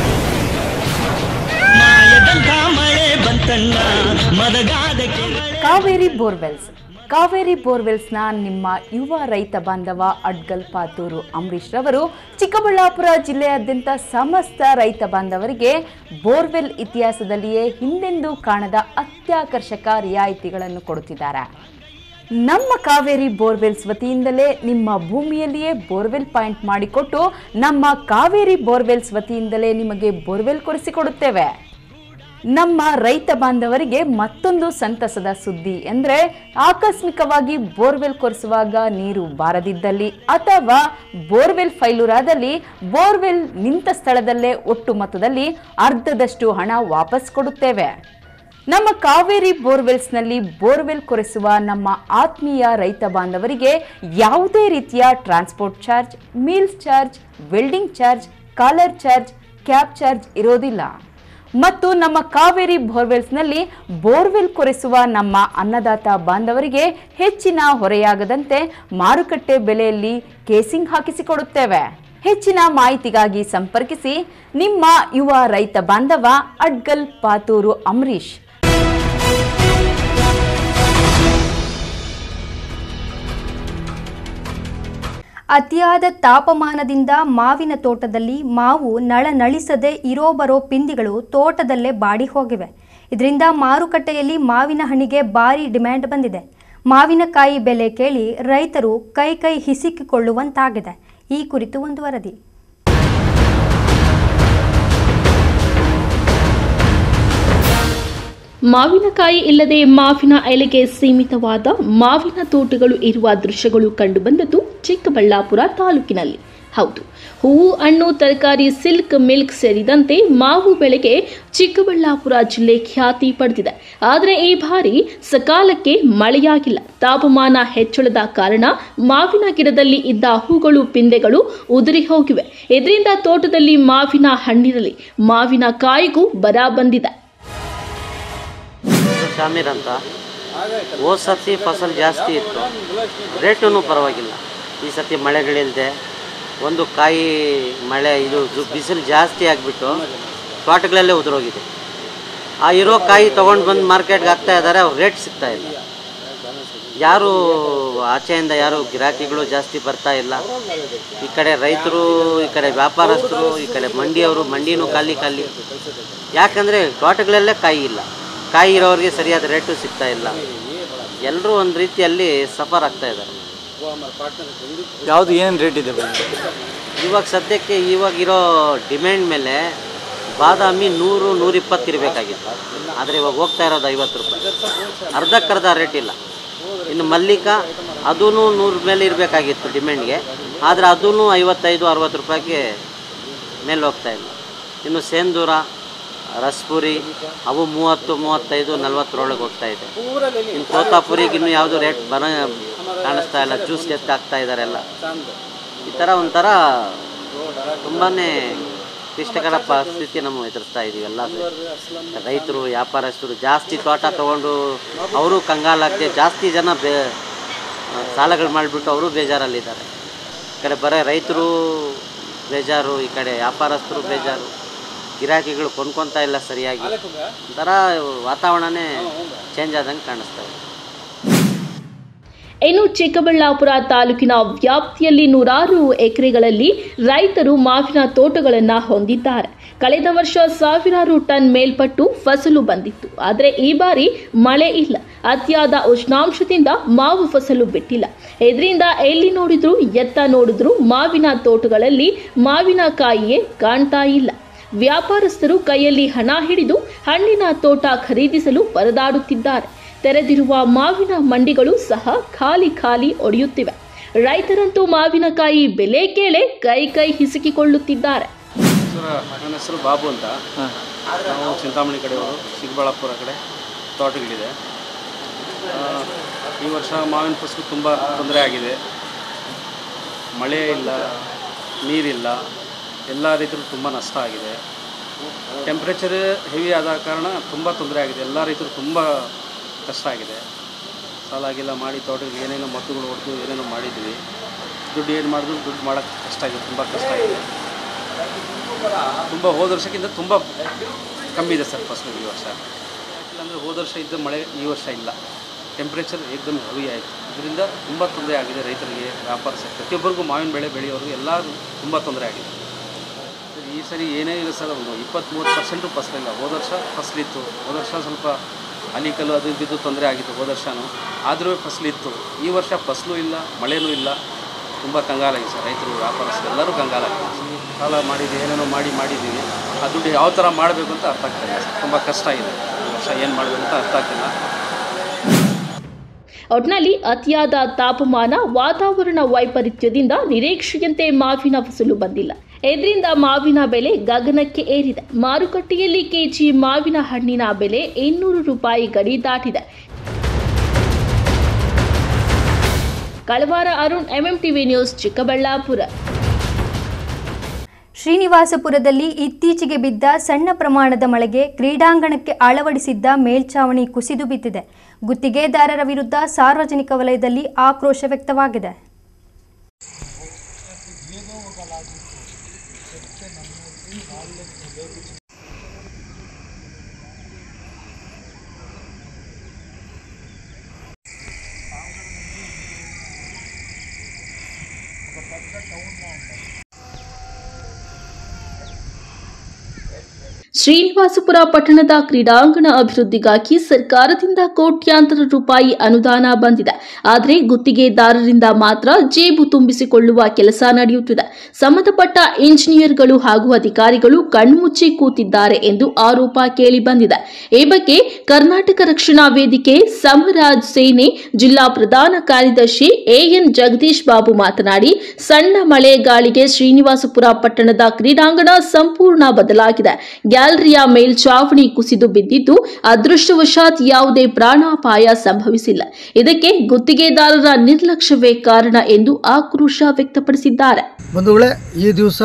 ಮಾಯದಂಥ ಮಳೆ ಬಂತಣ್ಣ ಮದಗಾದ ಕೆರಳೆ ಕಾವೇರಿ ಬೋರ್ವೆಲ್ಸ್ ಕಾವೇರಿ ಬೋರ್ವೆಲ್ಸ್ನ ನಿಮ್ಮ ಯುವ ರೈತ ಬಾಂಧವ ಅಡ್ಗಲ್ ಪಾತೂರು ಅಂಬರೀಶ್ ರವರು ಚಿಕ್ಕಬಳ್ಳಾಪುರ ಜಿಲ್ಲೆಯಾದ್ಯಂತ ಸಮಸ್ತ ರೈತ ಬಾಂಧವರಿಗೆ ಬೋರ್ವೆಲ್ ಇತಿಹಾಸದಲ್ಲಿಯೇ ಹಿಂದೆಂದೂ ಕಾಣದ ಅತ್ಯಾಕರ್ಷಕ ರಿಯಾಯಿತಿಗಳನ್ನು ಕೊಡುತ್ತಿದ್ದಾರೆ ನಮ್ಮ ಕಾವೇರಿ ಬೋರ್ವೆಲ್ಸ್ ವತಿಯಿಂದಲೇ ನಿಮ್ಮ ಭೂಮಿಯಲ್ಲಿಯೇ ಬೋರ್ವೆಲ್ ಪಾಯಿಂಟ್ ಮಾಡಿಕೊಟ್ಟು ನಮ್ಮ ಕಾವೇರಿ ಬೋರ್ವೆಲ್ಸ್ ವತಿಯಿಂದಲೇ ನಿಮಗೆ ಬೋರ್ವೆಲ್ ಕೊಡಿಸಿಕೊಡುತ್ತೇವೆ ನಮ್ಮ ರೈತ ಬಾಂಧವರಿಗೆ ಮತ್ತೊಂದು ಸಂತಸದ ಸುದ್ದಿ ಅಂದರೆ ಆಕಸ್ಮಿಕವಾಗಿ ಬೋರ್ವೆಲ್ ಕೊರೆಸುವಾಗ ನೀರು ಬಾರದಿದ್ದಲ್ಲಿ ಅಥವಾ ಬೋರ್ವೆಲ್ ಫೈಲೂರಾದಲ್ಲಿ ಬೋರ್ವೆಲ್ ನಿಂತ ಸ್ಥಳದಲ್ಲೇ ಒಟ್ಟು ಮೊತ್ತದಲ್ಲಿ ಅರ್ಧದಷ್ಟು ಹಣ ವಾಪಸ್ ಕೊಡುತ್ತೇವೆ ನಮ್ಮ ಕಾವೇರಿ ಬೋರ್ವೆಲ್ಸ್ನಲ್ಲಿ ಬೋರ್ವೆಲ್ ಕೊರೆಸುವ ನಮ್ಮ ಆತ್ಮೀಯ ರೈತ ಬಾಂಧವರಿಗೆ ಯಾವುದೇ ರೀತಿಯ transport charge meals charge welding charge collar charge cab charge ಇರೋದಿಲ್ಲ ಮತ್ತು ನಮ್ಮ ಕಾವೇರಿ ಬೋರ್ವೆಲ್ಸ್ನಲ್ಲಿ ಬೋರ್ವೆಲ್ ಕೊರೆಸುವ ನಮ್ಮ ಅನ್ನದಾತ ಬಾಂಧವರಿಗೆ ಹೆಚ್ಚಿನ ಹೊರೆಯಾಗದಂತೆ ಮಾರುಕಟ್ಟೆ ಬೆಲೆಯಲ್ಲಿ ಕೇಸಿಂಗ್ ಹಾಕಿಸಿಕೊಡುತ್ತೇವೆ ಹೆಚ್ಚಿನ ಮಾಹಿತಿಗಾಗಿ ಸಂಪರ್ಕಿಸಿ ನಿಮ್ಮ ಯುವ ರೈತ ಬಾಂಧವ ಅಡ್ಗಲ್ ಪಾತೂರು ಅಂಬರೀಶ್ ಅತಿಯಾದ ತಾಪಮಾನದಿಂದ ಮಾವಿನ ತೋಟದಲ್ಲಿ ಮಾವು ನಳನಳಿಸದೆ ಇರೋ ಬರೋ ಪಿಂದಿಗಳು ತೋಟದಲ್ಲೇ ಬಾಡಿ ಹೋಗಿವೆ ಇದರಿಂದ ಮಾರುಕಟ್ಟೆಯಲ್ಲಿ ಮಾವಿನ ಹಣ್ಣಿಗೆ ಭಾರಿ ಡಿಮ್ಯಾಂಡ್ ಬಂದಿದೆ ಮಾವಿನಕಾಯಿ ಬೆಲೆ ಕೇಳಿ ರೈತರು ಕೈ ಕೈ ಹಿಸಿಕಿಕೊಳ್ಳುವಂತಾಗಿದೆ ಈ ಕುರಿತು ಒಂದು ವರದಿ ಮಾವಿನಕಾಯಿ ಇಲ್ಲದೆ ಮಾವಿನ ಎಲೆಗೆ ಸೀಮಿತವಾದ ಮಾವಿನ ತೋಟಗಳು ಇರುವ ದೃಶ್ಯಗಳು ಕಂಡುಬಂದದ್ದು ಚಿಕ್ಕಬಳ್ಳಾಪುರ ತಾಲೂಕಿನಲ್ಲಿ ಹೌದು ಹೂವು ಹಣ್ಣು ತರಕಾರಿ ಸಿಲ್ಕ್ ಮಿಲ್ಕ್ ಸೇರಿದಂತೆ ಮಾವು ಬೆಳೆಗೆ ಚಿಕ್ಕಬಳ್ಳಾಪುರ ಜಿಲ್ಲೆ ಖ್ಯಾತಿ ಪಡೆದಿದೆ ಆದರೆ ಈ ಬಾರಿ ಸಕಾಲಕ್ಕೆ ಮಳೆಯಾಗಿಲ್ಲ ತಾಪಮಾನ ಹೆಚ್ಚಳದ ಕಾರಣ ಮಾವಿನ ಗಿಡದಲ್ಲಿ ಇದ್ದ ಹೂಗಳು ಪಿಂದೆಗಳು ಉದುರಿ ಹೋಗಿವೆ ಇದರಿಂದ ತೋಟದಲ್ಲಿ ಮಾವಿನ ಹಣ್ಣಿರಲಿ ಮಾವಿನ ಕಾಯಿಗೂ ಬರ ಬಂದಿದೆ ಶಾಮೀರ್ ಅಂತ ಹೋದ ಸತಿ ಫಸಲ್ ಜಾಸ್ತಿ ಇತ್ತು ರೇಟೂ ಪರವಾಗಿಲ್ಲ ಈ ಸತಿ ಮಳೆಗಳಿಲ್ಲದೆ ಒಂದು ಕಾಯಿ ಮಳೆ ಇದು ಜು- ಬಿಸಿಲು ಜಾಸ್ತಿ ಆಗಿಬಿಟ್ಟು ತೋಟಗಳಲ್ಲೇ ಉದುರೋಗಿದೆ ಆ ಇರೋ ಕಾಯಿ ತೊಗೊಂಡು ಬಂದು ಮಾರ್ಕೆಟ್ಗೆ ಹಾಕ್ತಾ ಇದ್ದಾರೆ ಅವ್ರು ರೇಟ್ ಸಿಗ್ತಾ ಇಲ್ಲ ಯಾರು ಆಚೆಯಿಂದ ಯಾರು ಗಿರಾಕಿಗಳು ಜಾಸ್ತಿ ಬರ್ತಾ ಇಲ್ಲ ಈ ಕಡೆ ರೈತರು ಈ ಕಡೆ ವ್ಯಾಪಾರಸ್ಥರು ಈ ಕಡೆ ಮಂಡಿಯವರು ಮಂಡಿನೂ ಖಾಲಿ ಖಾಲಿ ಯಾಕಂದರೆ ತೋಟಗಳಲ್ಲೇ ಕಾಯಿ ಇಲ್ಲ ಕಾಯಿ ಇರೋರಿಗೆ ಸರಿಯಾದ ರೇಟು ಸಿಗ್ತಾ ಇಲ್ಲ ಎಲ್ಲರೂ ಒಂದು ರೀತಿಯಲ್ಲಿ ಸಫರ್ ಆಗ್ತಾ ಇದ್ದಾರೆ ಯಾವುದು ಏನೇನು ರೇಟ್ ಇದೆ ಬನ್ನಿ ಇವಾಗ ಸದ್ಯಕ್ಕೆ ಇವಾಗ ಇರೋ ಡಿಮ್ಯಾಂಡ್ ಮೇಲೆ ಬಾದಾಮಿ ನೂರು ನೂರಿಪ್ಪತ್ತು ಇರಬೇಕಾಗಿತ್ತು ಆದರೆ ಇವಾಗ ಹೋಗ್ತಾ ಇರೋದು ಐವತ್ತು ರೂಪಾಯಿ ಅರ್ಧಕ್ಕರ್ಧ ರೇಟ್ ಇಲ್ಲ ಇನ್ನು ಮಲ್ಲಿಕ ಅದೂ ನೂರು ಮೇಲೆ ಇರಬೇಕಾಗಿತ್ತು ಡಿಮ್ಯಾಂಡ್ಗೆ ಆದರೆ ಅದೂ ಐವತ್ತೈದು ಅರವತ್ತು ರೂಪಾಯಿಗೆ ಮೇಲೆ ಹೋಗ್ತಾ ಇಲ್ಲ ಇನ್ನು ಸೇಂದೂರ ರಸ್ಪುರಿ ಅವು ಮೂವತ್ತು ಮೂವತ್ತೈದು ನಲ್ವತ್ತರೊಳಗೆ ಹೋಗ್ತಾ ಇದೆ ಇನ್ನು ತೋತಾಪುರಿಗೆ ಇನ್ನೂ ಯಾವುದು ರೇಟ್ ಬರ ಕಾಣಿಸ್ತಾ ಇಲ್ಲ ಜ್ಯೂಸ್ ಎತ್ತು ಹಾಕ್ತಾ ಇದ್ದಾರೆ ಎಲ್ಲ ಈ ಥರ ಒಂಥರ ತುಂಬಾ ಕ್ಲಿಷ್ಟಕರ ಪರಿಸ್ಥಿತಿ ನಾವು ಎದುರಿಸ್ತಾ ಇದ್ದೀವಿ ಎಲ್ಲ ರೈತರು ವ್ಯಾಪಾರಸ್ಥರು ಜಾಸ್ತಿ ತೋಟ ತೊಗೊಂಡು ಅವರು ಕಂಗಾಲಾಗದೆ ಜಾಸ್ತಿ ಜನ ಬೇ ಸಾಲಗಳು ಮಾಡಿಬಿಟ್ಟು ಅವರು ಬೇಜಾರಲ್ಲಿದ್ದಾರೆ ಈ ಕಡೆ ಬರೀ ರೈತರು ಬೇಜಾರು ಈ ಕಡೆ ವ್ಯಾಪಾರಸ್ಥರು ಬೇಜಾರು ಗಿರಾಕಿಗಳು ಕೊಂಡ್ಕೊತಾ ಇಲ್ಲ ಸರಿಯಾಗಿ ಒಂಥರ ವಾತಾವರಣನೇ ಚೇಂಜ್ ಆದಂಗೆ ಕಾಣಿಸ್ತಾ ಇದೆ ಇನ್ನು ಚಿಕ್ಕಬಳ್ಳಾಪುರ ತಾಲೂಕಿನ ವ್ಯಾಪ್ತಿಯಲ್ಲಿ ನೂರಾರು ಎಕರೆಗಳಲ್ಲಿ ರೈತರು ಮಾವಿನ ತೋಟಗಳನ್ನು ಹೊಂದಿದ್ದಾರೆ ಕಳೆದ ವರ್ಷ ಸಾವಿರಾರು ಟನ್ ಮೇಲ್ಪಟ್ಟು ಫಸಲು ಬಂದಿತ್ತು ಆದರೆ ಈ ಬಾರಿ ಮಳೆ ಇಲ್ಲ ಅತಿಯಾದ ಉಷ್ಣಾಂಶದಿಂದ ಮಾವು ಫಸಲು ಬಿಟ್ಟಿಲ್ಲ ಇದರಿಂದ ಎಲ್ಲಿ ನೋಡಿದ್ರು ಎತ್ತ ನೋಡಿದ್ರು ಮಾವಿನ ತೋಟಗಳಲ್ಲಿ ಮಾವಿನಕಾಯಿಯೇ ಕಾಣ್ತಾ ಇಲ್ಲ ವ್ಯಾಪಾರಸ್ಥರು ಕೈಯಲ್ಲಿ ಹಣ ಹಿಡಿದು ಹಣ್ಣಿನ ತೋಟ ಖರೀದಿಸಲು ಪರದಾಡುತ್ತಿದ್ದಾರೆ ತೆರೆದಿರುವ ಮಾವಿನ ಮಂಡಿಗಳು ಸಹ ಖಾಲಿ ಖಾಲಿ ಒಡೆಯುತ್ತಿವೆ ರೈತರಂತೂ ಮಾವಿನಕಾಯಿ ಬೆಲೆ ಕೇಳೆ ಕೈ ಕೈ ಹಿಸುಕಿಕೊಳ್ಳುತ್ತಿದ್ದಾರೆ ನಮಸ್ಕಾರ ನನ್ನ ಹೆಸರು ಬಾಬು ಅಂತ ನಾವು ಚಿಂತಾಮಣಿ ಕಡೆಯವರು ಚಿಕ್ಕಬಳ್ಳಾಪುರ ಕಡೆ ತೋಟಗಳಿದೆ ಆ, ಈ ವರ್ಷ ಮಾವಿನ ಫಸಲು ತುಂಬ ತೊಂದರೆ ಆಗಿದೆ ಮಳೆ ಇಲ್ಲ ನೀರಿಲ್ಲ ಎಲ್ಲ ರೈತರು ತುಂಬ ನಷ್ಟ ಆಗಿದೆ ಟೆಂಪ್ರೇಚರ್ ಹೆವಿ ಆದ ಕಾರಣ ತುಂಬ ತೊಂದರೆ ಆಗಿದೆ ಎಲ್ಲ ರೈತರು ತುಂಬ ಕಷ್ಟ ಆಗಿದೆ ಸಾಲ ಗೀಲ ಮಾಡಿ ತೋಟಕ್ಕೆ ಏನೇನೋ ಮದ್ದುಗಳು ಹೊಡೆದು ಏನೇನೋ ಮಾಡಿದ್ವಿ ದುಡ್ಡು ಏನು ಮಾಡಿದ್ರು ದುಡ್ಡು ಮಾಡೋಕ್ಕೆ ಕಷ್ಟ ಆಗಿದೆ ತುಂಬ ಕಷ್ಟ ಆಗಿದೆ ತುಂಬ ಹೋದ ವರ್ಷಕ್ಕಿಂತ ತುಂಬ ಕಮ್ಮಿ ಇದೆ ಸರ್ ಫಸಲು ಈ ವರ್ಷ ಯಾಕೆಂದರೆ ಹೋದ ವರ್ಷ ಇದ್ದ ಮಳೆ ಈ ವರ್ಷ ಇಲ್ಲ ಟೆಂಪ್ರೇಚರ್ ಏಕದಮ್ ಹೆವಿ ಆಯಿತು ಇದರಿಂದ ತುಂಬ ತೊಂದರೆ ಆಗಿದೆ ರೈತರಿಗೆ ವ್ಯಾಪಾರಸ್ಥರಿಗೆ ಪ್ರತಿಯೊಬ್ಬರಿಗೂ ಮಾವಿನ ಬೆಳೆ ಬೆಳೆಯೋರಿಗೆ ಎಲ್ಲರೂ ತುಂಬ ತೊಂದರೆ ಆಗಿದೆ ಈ ಸರಿ ಏನೇ ಇಲ್ಲ ಸರ್ ಒಂದು ಇಪ್ಪತ್ತು ಮೂವತ್ತು ಪರ್ಸೆಂಟು ಫಸಲಿಲ್ಲ ಹೋದ ವರ್ಷ ಫಸಲಿತ್ತು ಹೋದ ವರ್ಷ ಸ್ವಲ್ಪ ಅಲಿಕಲ್ಲು ಅದು ಬಿದ್ದು ತೊಂದರೆ ಆಗಿತ್ತು ಹೋದ ವರ್ಷನೂ ಆದರೂ ಫಸಲಿತ್ತು ಈ ವರ್ಷ ಫಸಲು ಇಲ್ಲ ಮಳೆನೂ ಇಲ್ಲ ತುಂಬ ಕಂಗಾಲಾಗಿದೆ ಸರ್ ರೈತರು ವ್ಯಾಪಾರಸ್ಥರು ಎಲ್ಲರೂ ಕಂಗಾಲಾಗಿದೆ ಸಾಲ ಮಾಡಿದ್ವಿ ಏನೇನೋ ಮಾಡಿ ಮಾಡಿದ್ದೀವಿ ಆ ದುಡ್ಡು ಯಾವ ಥರ ಮಾಡಬೇಕು ಅಂತ ಅರ್ಥ ಆಗ್ತಾಯಿಲ್ಲ ಸರ್ ತುಂಬ ಕಷ್ಟ ಇದೆ ಈ ವರ್ಷ ಏನು ಮಾಡಬೇಕು ಅಂತ ಅರ್ಥ ಆಗ್ತಿಲ್ಲ ಒಟ್ನಲ್ಲಿ ಅತಿಯಾದ ತಾಪಮಾನ ವಾತಾವರಣ ವೈಪರೀತ್ಯದಿಂದ ನಿರೀಕ್ಷೆಯಂತೆ ಮಾವಿನ ಫಸಲು ಬಂದಿಲ್ಲ ಇದರಿಂದ ಮಾವಿನ ಬೆಲೆ ಗಗನಕ್ಕೆ ಏರಿದೆ ಮಾರುಕಟ್ಟೆಯಲ್ಲಿ ಕೆಜಿ ಮಾವಿನ ಹಣ್ಣಿನ ಬೆಲೆ ಇನ್ನೂರು ರೂಪಾಯಿ ಗಡಿ ದಾಟಿದೆ ಕಳವಾರ ಅರುಣ್ ಎಂಎಂಟಿವಿ ನ್ಯೂಸ್ ಚಿಕ್ಕಬಳ್ಳಾಪುರ ಶ್ರೀನಿವಾಸಪುರದಲ್ಲಿ ಇತ್ತೀಚೆಗೆ ಬಿದ್ದ ಸಣ್ಣ ಪ್ರಮಾಣದ ಮಳೆಗೆ ಕ್ರೀಡಾಂಗಣಕ್ಕೆ ಅಳವಡಿಸಿದ್ದ ಮೇಲ್ಛಾವಣಿ ಕುಸಿದು ಬಿದ್ದಿದೆ ಗುತ್ತಿಗೆದಾರರ ವಿರುದ್ಧ ಸಾರ್ವಜನಿಕ ವಲಯದಲ್ಲಿ ಆಕ್ರೋಶ ವ್ಯಕ್ತವಾಗಿದೆ ಶ್ರೀನಿವಾಸಪುರ ಪಟ್ಟಣದ ಕ್ರೀಡಾಂಗಣ ಅಭಿವೃದ್ಧಿಗಾಗಿ ಸರ್ಕಾರದಿಂದ ಕೋಟ್ಯಾಂತರ ರೂಪಾಯಿ ಅನುದಾನ ಬಂದಿದೆ ಆದರೆ ಗುತ್ತಿಗೆದಾರರಿಂದ ಮಾತ್ರ ಜೇಬು ತುಂಬಿಸಿಕೊಳ್ಳುವ ಕೆಲಸ ನಡೆಯುತ್ತಿದೆ ಸಂಬಂಧಪಟ್ಟ ಇಂಜಿನಿಯರ್ಗಳು ಹಾಗೂ ಅಧಿಕಾರಿಗಳು ಕಣ್ಮುಚ್ಚಿ ಕೂತಿದ್ದಾರೆ ಎಂದು ಆರೋಪ ಕೇಳಿಬಂದಿದೆ ಈ ಬಗ್ಗೆ ಕರ್ನಾಟಕ ರಕ್ಷಣಾ ವೇದಿಕೆ ಸಮರಾಜ್ ಸೇನೆ ಜಿಲ್ಲಾ ಪ್ರಧಾನ ಕಾರ್ಯದರ್ಶಿ ಎಎನ್ ಜಗದೀಶ್ ಬಾಬು ಮಾತನಾಡಿ ಸಣ್ಣ ಮಳೆ ಗಾಳಿಗೆ ಶ್ರೀನಿವಾಸಪುರ ಪಟ್ಟಣದ ಕ್ರೀಡಾಂಗಣ ಸಂಪೂರ್ಣ ಬದಲಾಗಿದೆ ಗ್ಯಾಲರಿಯ ಮೇಲ್ಚಾವಣಿ ಕುಸಿದು ಬಿದ್ದಿದ್ದು ಅದೃಷ್ಟವಶಾತ್ ಯಾವುದೇ ಪ್ರಾಣಾಪಾಯ ಸಂಭವಿಸಿಲ್ಲ ಇದಕ್ಕೆ ಗುತ್ತಿಗೆದಾರರ ನಿರ್ಲಕ್ಷ್ಯವೇ ಕಾರಣ ಎಂದು ಆಕ್ರೋಶ ವ್ಯಕ್ತಪಡಿಸಿದ್ದಾರೆ ಬಂಧುಗಳೇ ಈ ದಿವಸ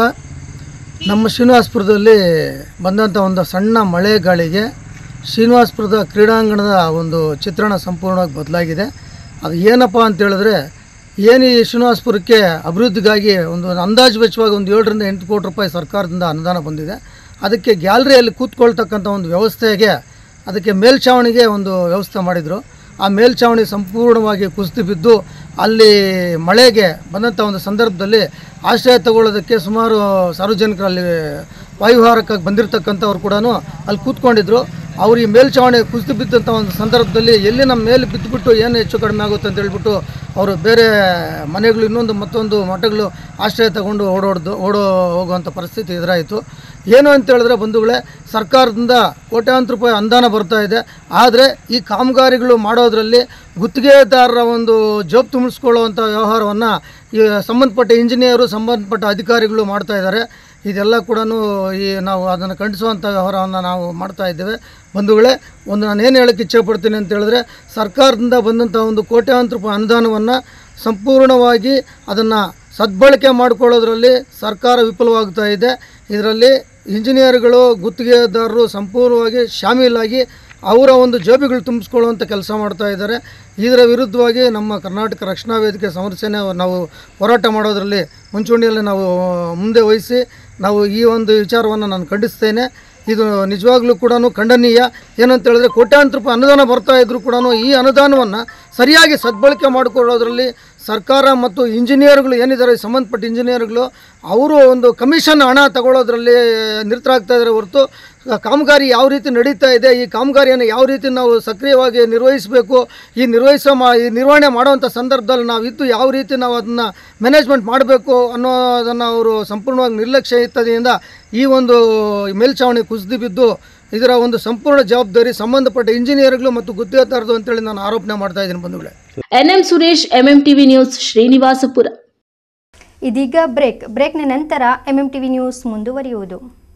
ನಮ್ಮ ಶ್ರೀನಿವಾಸಪುರದಲ್ಲಿ ಬಂದಂಥ ಒಂದು ಸಣ್ಣ ಮಳೆ ಗಾಳಿಗೆ ಶ್ರೀನಿವಾಸಪುರದ ಕ್ರೀಡಾಂಗಣದ ಒಂದು ಚಿತ್ರಣ ಸಂಪೂರ್ಣವಾಗಿ ಬದಲಾಗಿದೆ ಅದು ಏನಪ್ಪ ಅಂತ ಹೇಳಿದ್ರೆ ಏನು ಈ ಶ್ರೀನಿವಾಸಪುರಕ್ಕೆ ಅಭಿವೃದ್ಧಿಗಾಗಿ ಒಂದು ಅಂದಾಜು ವೆಚ್ಚವಾಗಿ ಒಂದು ಏಳರಿಂದ ಎಂಟು ಕೋಟಿ ರೂಪಾಯಿ ಸರ್ಕಾರದಿಂದ ಅನುದಾನ ಬಂದಿದೆ ಅದಕ್ಕೆ ಗ್ಯಾಲರಿಯಲ್ಲಿ ಕೂತ್ಕೊಳ್ತಕ್ಕಂಥ ಒಂದು ವ್ಯವಸ್ಥೆಗೆ ಅದಕ್ಕೆ ಮೇಲ್ಛಾವಣಿಗೆ ಒಂದು ವ್ಯವಸ್ಥೆ ಮಾಡಿದರು ಆ ಮೇಲ್ಛಾವಣಿ ಸಂಪೂರ್ಣವಾಗಿ ಕುಸಿದು ಬಿದ್ದು ಅಲ್ಲಿ ಮಳೆಗೆ ಬಂದಂಥ ಒಂದು ಸಂದರ್ಭದಲ್ಲಿ ಆಶ್ರಯ ತಗೊಳ್ಳೋದಕ್ಕೆ ಸುಮಾರು ಸಾರ್ವಜನಿಕರು ಅಲ್ಲಿ ವಾಯುಹಾರಕ್ಕಾಗಿ ಬಂದಿರತಕ್ಕಂಥವ್ರು ಕೂಡ ಅಲ್ಲಿ ಕೂತ್ಕೊಂಡಿದ್ರು ಅವ್ರು ಈ ಮೇಲ್ಛಾವಣಿ ಕುಸಿದು ಬಿದ್ದಂಥ ಒಂದು ಸಂದರ್ಭದಲ್ಲಿ ಎಲ್ಲಿ ನಮ್ಮ ಮೇಲೆ ಬಿದ್ದುಬಿಟ್ಟು ಏನು ಹೆಚ್ಚು ಕಡಿಮೆ ಆಗುತ್ತೆ ಅಂತ ಹೇಳ್ಬಿಟ್ಟು ಅವರು ಬೇರೆ ಮನೆಗಳು ಇನ್ನೊಂದು ಮತ್ತೊಂದು ಮಠಗಳು ಆಶ್ರಯ ತಗೊಂಡು ಓಡೋಡ್ದು ಓಡೋ ಹೋಗುವಂಥ ಪರಿಸ್ಥಿತಿ ಎದುರಾಯಿತು ಏನು ಅಂತ ಹೇಳಿದ್ರೆ ಬಂಧುಗಳೇ ಸರ್ಕಾರದಿಂದ ಕೋಟ್ಯಾಂತರ ರೂಪಾಯಿ ಅನುದಾನ ಬರ್ತಾ ಇದೆ ಆದರೆ ಈ ಕಾಮಗಾರಿಗಳು ಮಾಡೋದರಲ್ಲಿ ಗುತ್ತಿಗೆದಾರರ ಒಂದು ಜೋಬ್ ತುಂಬಿಸ್ಕೊಳ್ಳುವಂಥ ವ್ಯವಹಾರವನ್ನು ಈ ಸಂಬಂಧಪಟ್ಟ ಇಂಜಿನಿಯರು ಸಂಬಂಧಪಟ್ಟ ಅಧಿಕಾರಿಗಳು ಮಾಡ್ತಾ ಇದ್ದಾರೆ ಇದೆಲ್ಲ ಕೂಡ ಈ ನಾವು ಅದನ್ನು ಖಂಡಿಸುವಂಥ ವ್ಯವಹಾರವನ್ನು ನಾವು ಮಾಡ್ತಾ ಇದ್ದೇವೆ ಬಂಧುಗಳೇ ಒಂದು ನಾನು ಏನು ಹೇಳಕ್ಕೆ ಇಚ್ಛೆಪಡ್ತೀನಿ ಅಂತ ಹೇಳಿದ್ರೆ ಸರ್ಕಾರದಿಂದ ಬಂದಂಥ ಒಂದು ಕೋಟ್ಯಾಂತರ ರೂಪಾಯಿ ಅನುದಾನವನ್ನು ಸಂಪೂರ್ಣವಾಗಿ ಅದನ್ನು ಸದ್ಬಳಕೆ ಮಾಡಿಕೊಳ್ಳೋದ್ರಲ್ಲಿ ಸರ್ಕಾರ ವಿಫಲವಾಗ್ತಾ ಇದೆ ಇದರಲ್ಲಿ ಇಂಜಿನಿಯರ್ಗಳು ಗುತ್ತಿಗೆದಾರರು ಸಂಪೂರ್ಣವಾಗಿ ಶಾಮೀಲಾಗಿ ಅವರ ಒಂದು ಜೋಬಿಗಳು ತುಂಬಿಸ್ಕೊಳ್ಳುವಂಥ ಕೆಲಸ ಮಾಡ್ತಾ ಇದ್ದಾರೆ ಇದರ ವಿರುದ್ಧವಾಗಿ ನಮ್ಮ ಕರ್ನಾಟಕ ರಕ್ಷಣಾ ವೇದಿಕೆ ಸಮಸ್ಯೆನೇ ನಾವು ಹೋರಾಟ ಮಾಡೋದರಲ್ಲಿ ಮುಂಚೂಣಿಯಲ್ಲಿ ನಾವು ಮುಂದೆ ವಹಿಸಿ ನಾವು ಈ ಒಂದು ವಿಚಾರವನ್ನು ನಾನು ಖಂಡಿಸ್ತೇನೆ ಇದು ನಿಜವಾಗ್ಲೂ ಕೂಡ ಖಂಡನೀಯ ಏನಂತ ಹೇಳಿದ್ರೆ ಕೋಟ್ಯಾಂತರ ರೂಪಾಯಿ ಅನುದಾನ ಬರ್ತಾ ಇದ್ರೂ ಕೂಡ ಈ ಅನುದಾನವನ್ನು ಸರಿಯಾಗಿ ಸದ್ಬಳಕೆ ಮಾಡಿಕೊಳ್ಳೋದ್ರಲ್ಲಿ ಸರ್ಕಾರ ಮತ್ತು ಇಂಜಿನಿಯರ್ಗಳು ಏನಿದ್ದಾರೆ ಸಂಬಂಧಪಟ್ಟ ಇಂಜಿನಿಯರ್ಗಳು ಅವರು ಒಂದು ಕಮಿಷನ್ ಹಣ ತಗೊಳ್ಳೋದ್ರಲ್ಲಿ ನಿರತರಾಗ್ತಾ ಇದ್ದಾರೆ ಹೊರತು ಕಾಮಗಾರಿ ಯಾವ ರೀತಿ ನಡೀತಾ ಇದೆ ಈ ಕಾಮಗಾರಿಯನ್ನು ಯಾವ ರೀತಿ ನಾವು ಸಕ್ರಿಯವಾಗಿ ನಿರ್ವಹಿಸಬೇಕು ಈ ನಿರ್ವಹಿಸೋ ಮಾ ಈ ನಿರ್ವಹಣೆ ಮಾಡುವಂಥ ಸಂದರ್ಭದಲ್ಲಿ ನಾವು ಇದ್ದು ಯಾವ ರೀತಿ ನಾವು ಅದನ್ನು ಮ್ಯಾನೇಜ್ಮೆಂಟ್ ಮಾಡಬೇಕು ಅನ್ನೋದನ್ನು ಅವರು ಸಂಪೂರ್ಣವಾಗಿ ನಿರ್ಲಕ್ಷ್ಯ ಇತ್ತದಿಂದ ಈ ಒಂದು ಮೇಲ್ಛಾವಣಿ ಕುಸಿದು ಬಿದ್ದು ಇದರ ಒಂದು ಸಂಪೂರ್ಣ ಜವಾಬ್ದಾರಿ ಸಂಬಂಧಪಟ್ಟ ಇಂಜಿನಿಯರ್ಗಳು ಮತ್ತು ಗುತ್ತಿಗೆದಾರದು ಅಂತೇಳಿ ನಾನು ಆರೋಪಣೆ ಮಾಡ್ತಾ ಇದ್ದೀನಿ ಬಂಧುಗಳೇ NM Suresh MMTV news Srinivasapura ಇದೀಗ ಬ್ರೇಕ್ ಬ್ರೇಕ್ನ ನಂತರ ಎಂಎಂ ಟಿವಿ ನ್ಯೂಸ್ ಮುಂದುವರಿಯುವುದು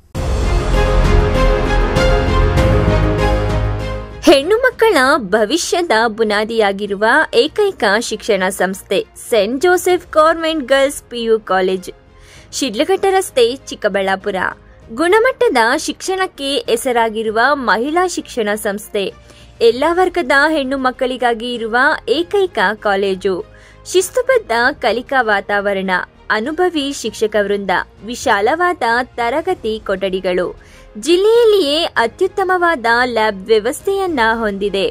ಮಕ್ಕಳ ಭವಿಷ್ಯದ ಬುನಾದಿಯಾಗಿರುವ ಏಕೈಕ ಶಿಕ್ಷಣ ಸಂಸ್ಥೆ Saint Joseph government girls PU college Sidlaghatta ರಸ್ತೆ ಚಿಕ್ಕಬಳ್ಳಾಪುರ ಗುಣಮಟ್ಟದ ಶಿಕ್ಷಣಕ್ಕೆ ಹೆಸರಾಗಿರುವ ಮಹಿಳಾ ಶಿಕ್ಷಣ ಸಂಸ್ಥೆ ಎಲ್ಲ ವರ್ಗದ ಹೆಣ್ಣು ಮಕ್ಕಳಿಗಾಗಿ ಇರುವ ಏಕೈಕ ಕಾಲೇಜು ಶಿಸ್ತುಬದ್ಧ ಕಲಿಕಾ ವಾತಾವರಣ ಅನುಭವಿ ಶಿಕ್ಷಕ ವೃಂದ ವಿಶಾಲವಾದ ತರಗತಿ ಕೊಠಡಿಗಳು ಜಿಲ್ಲೆಯಲ್ಲಿಯೇ ಅತ್ಯುತ್ತಮವಾದ ಲ್ಯಾಬ್ ವ್ಯವಸ್ಥೆಯನ್ನ ಹೊಂದಿದೆ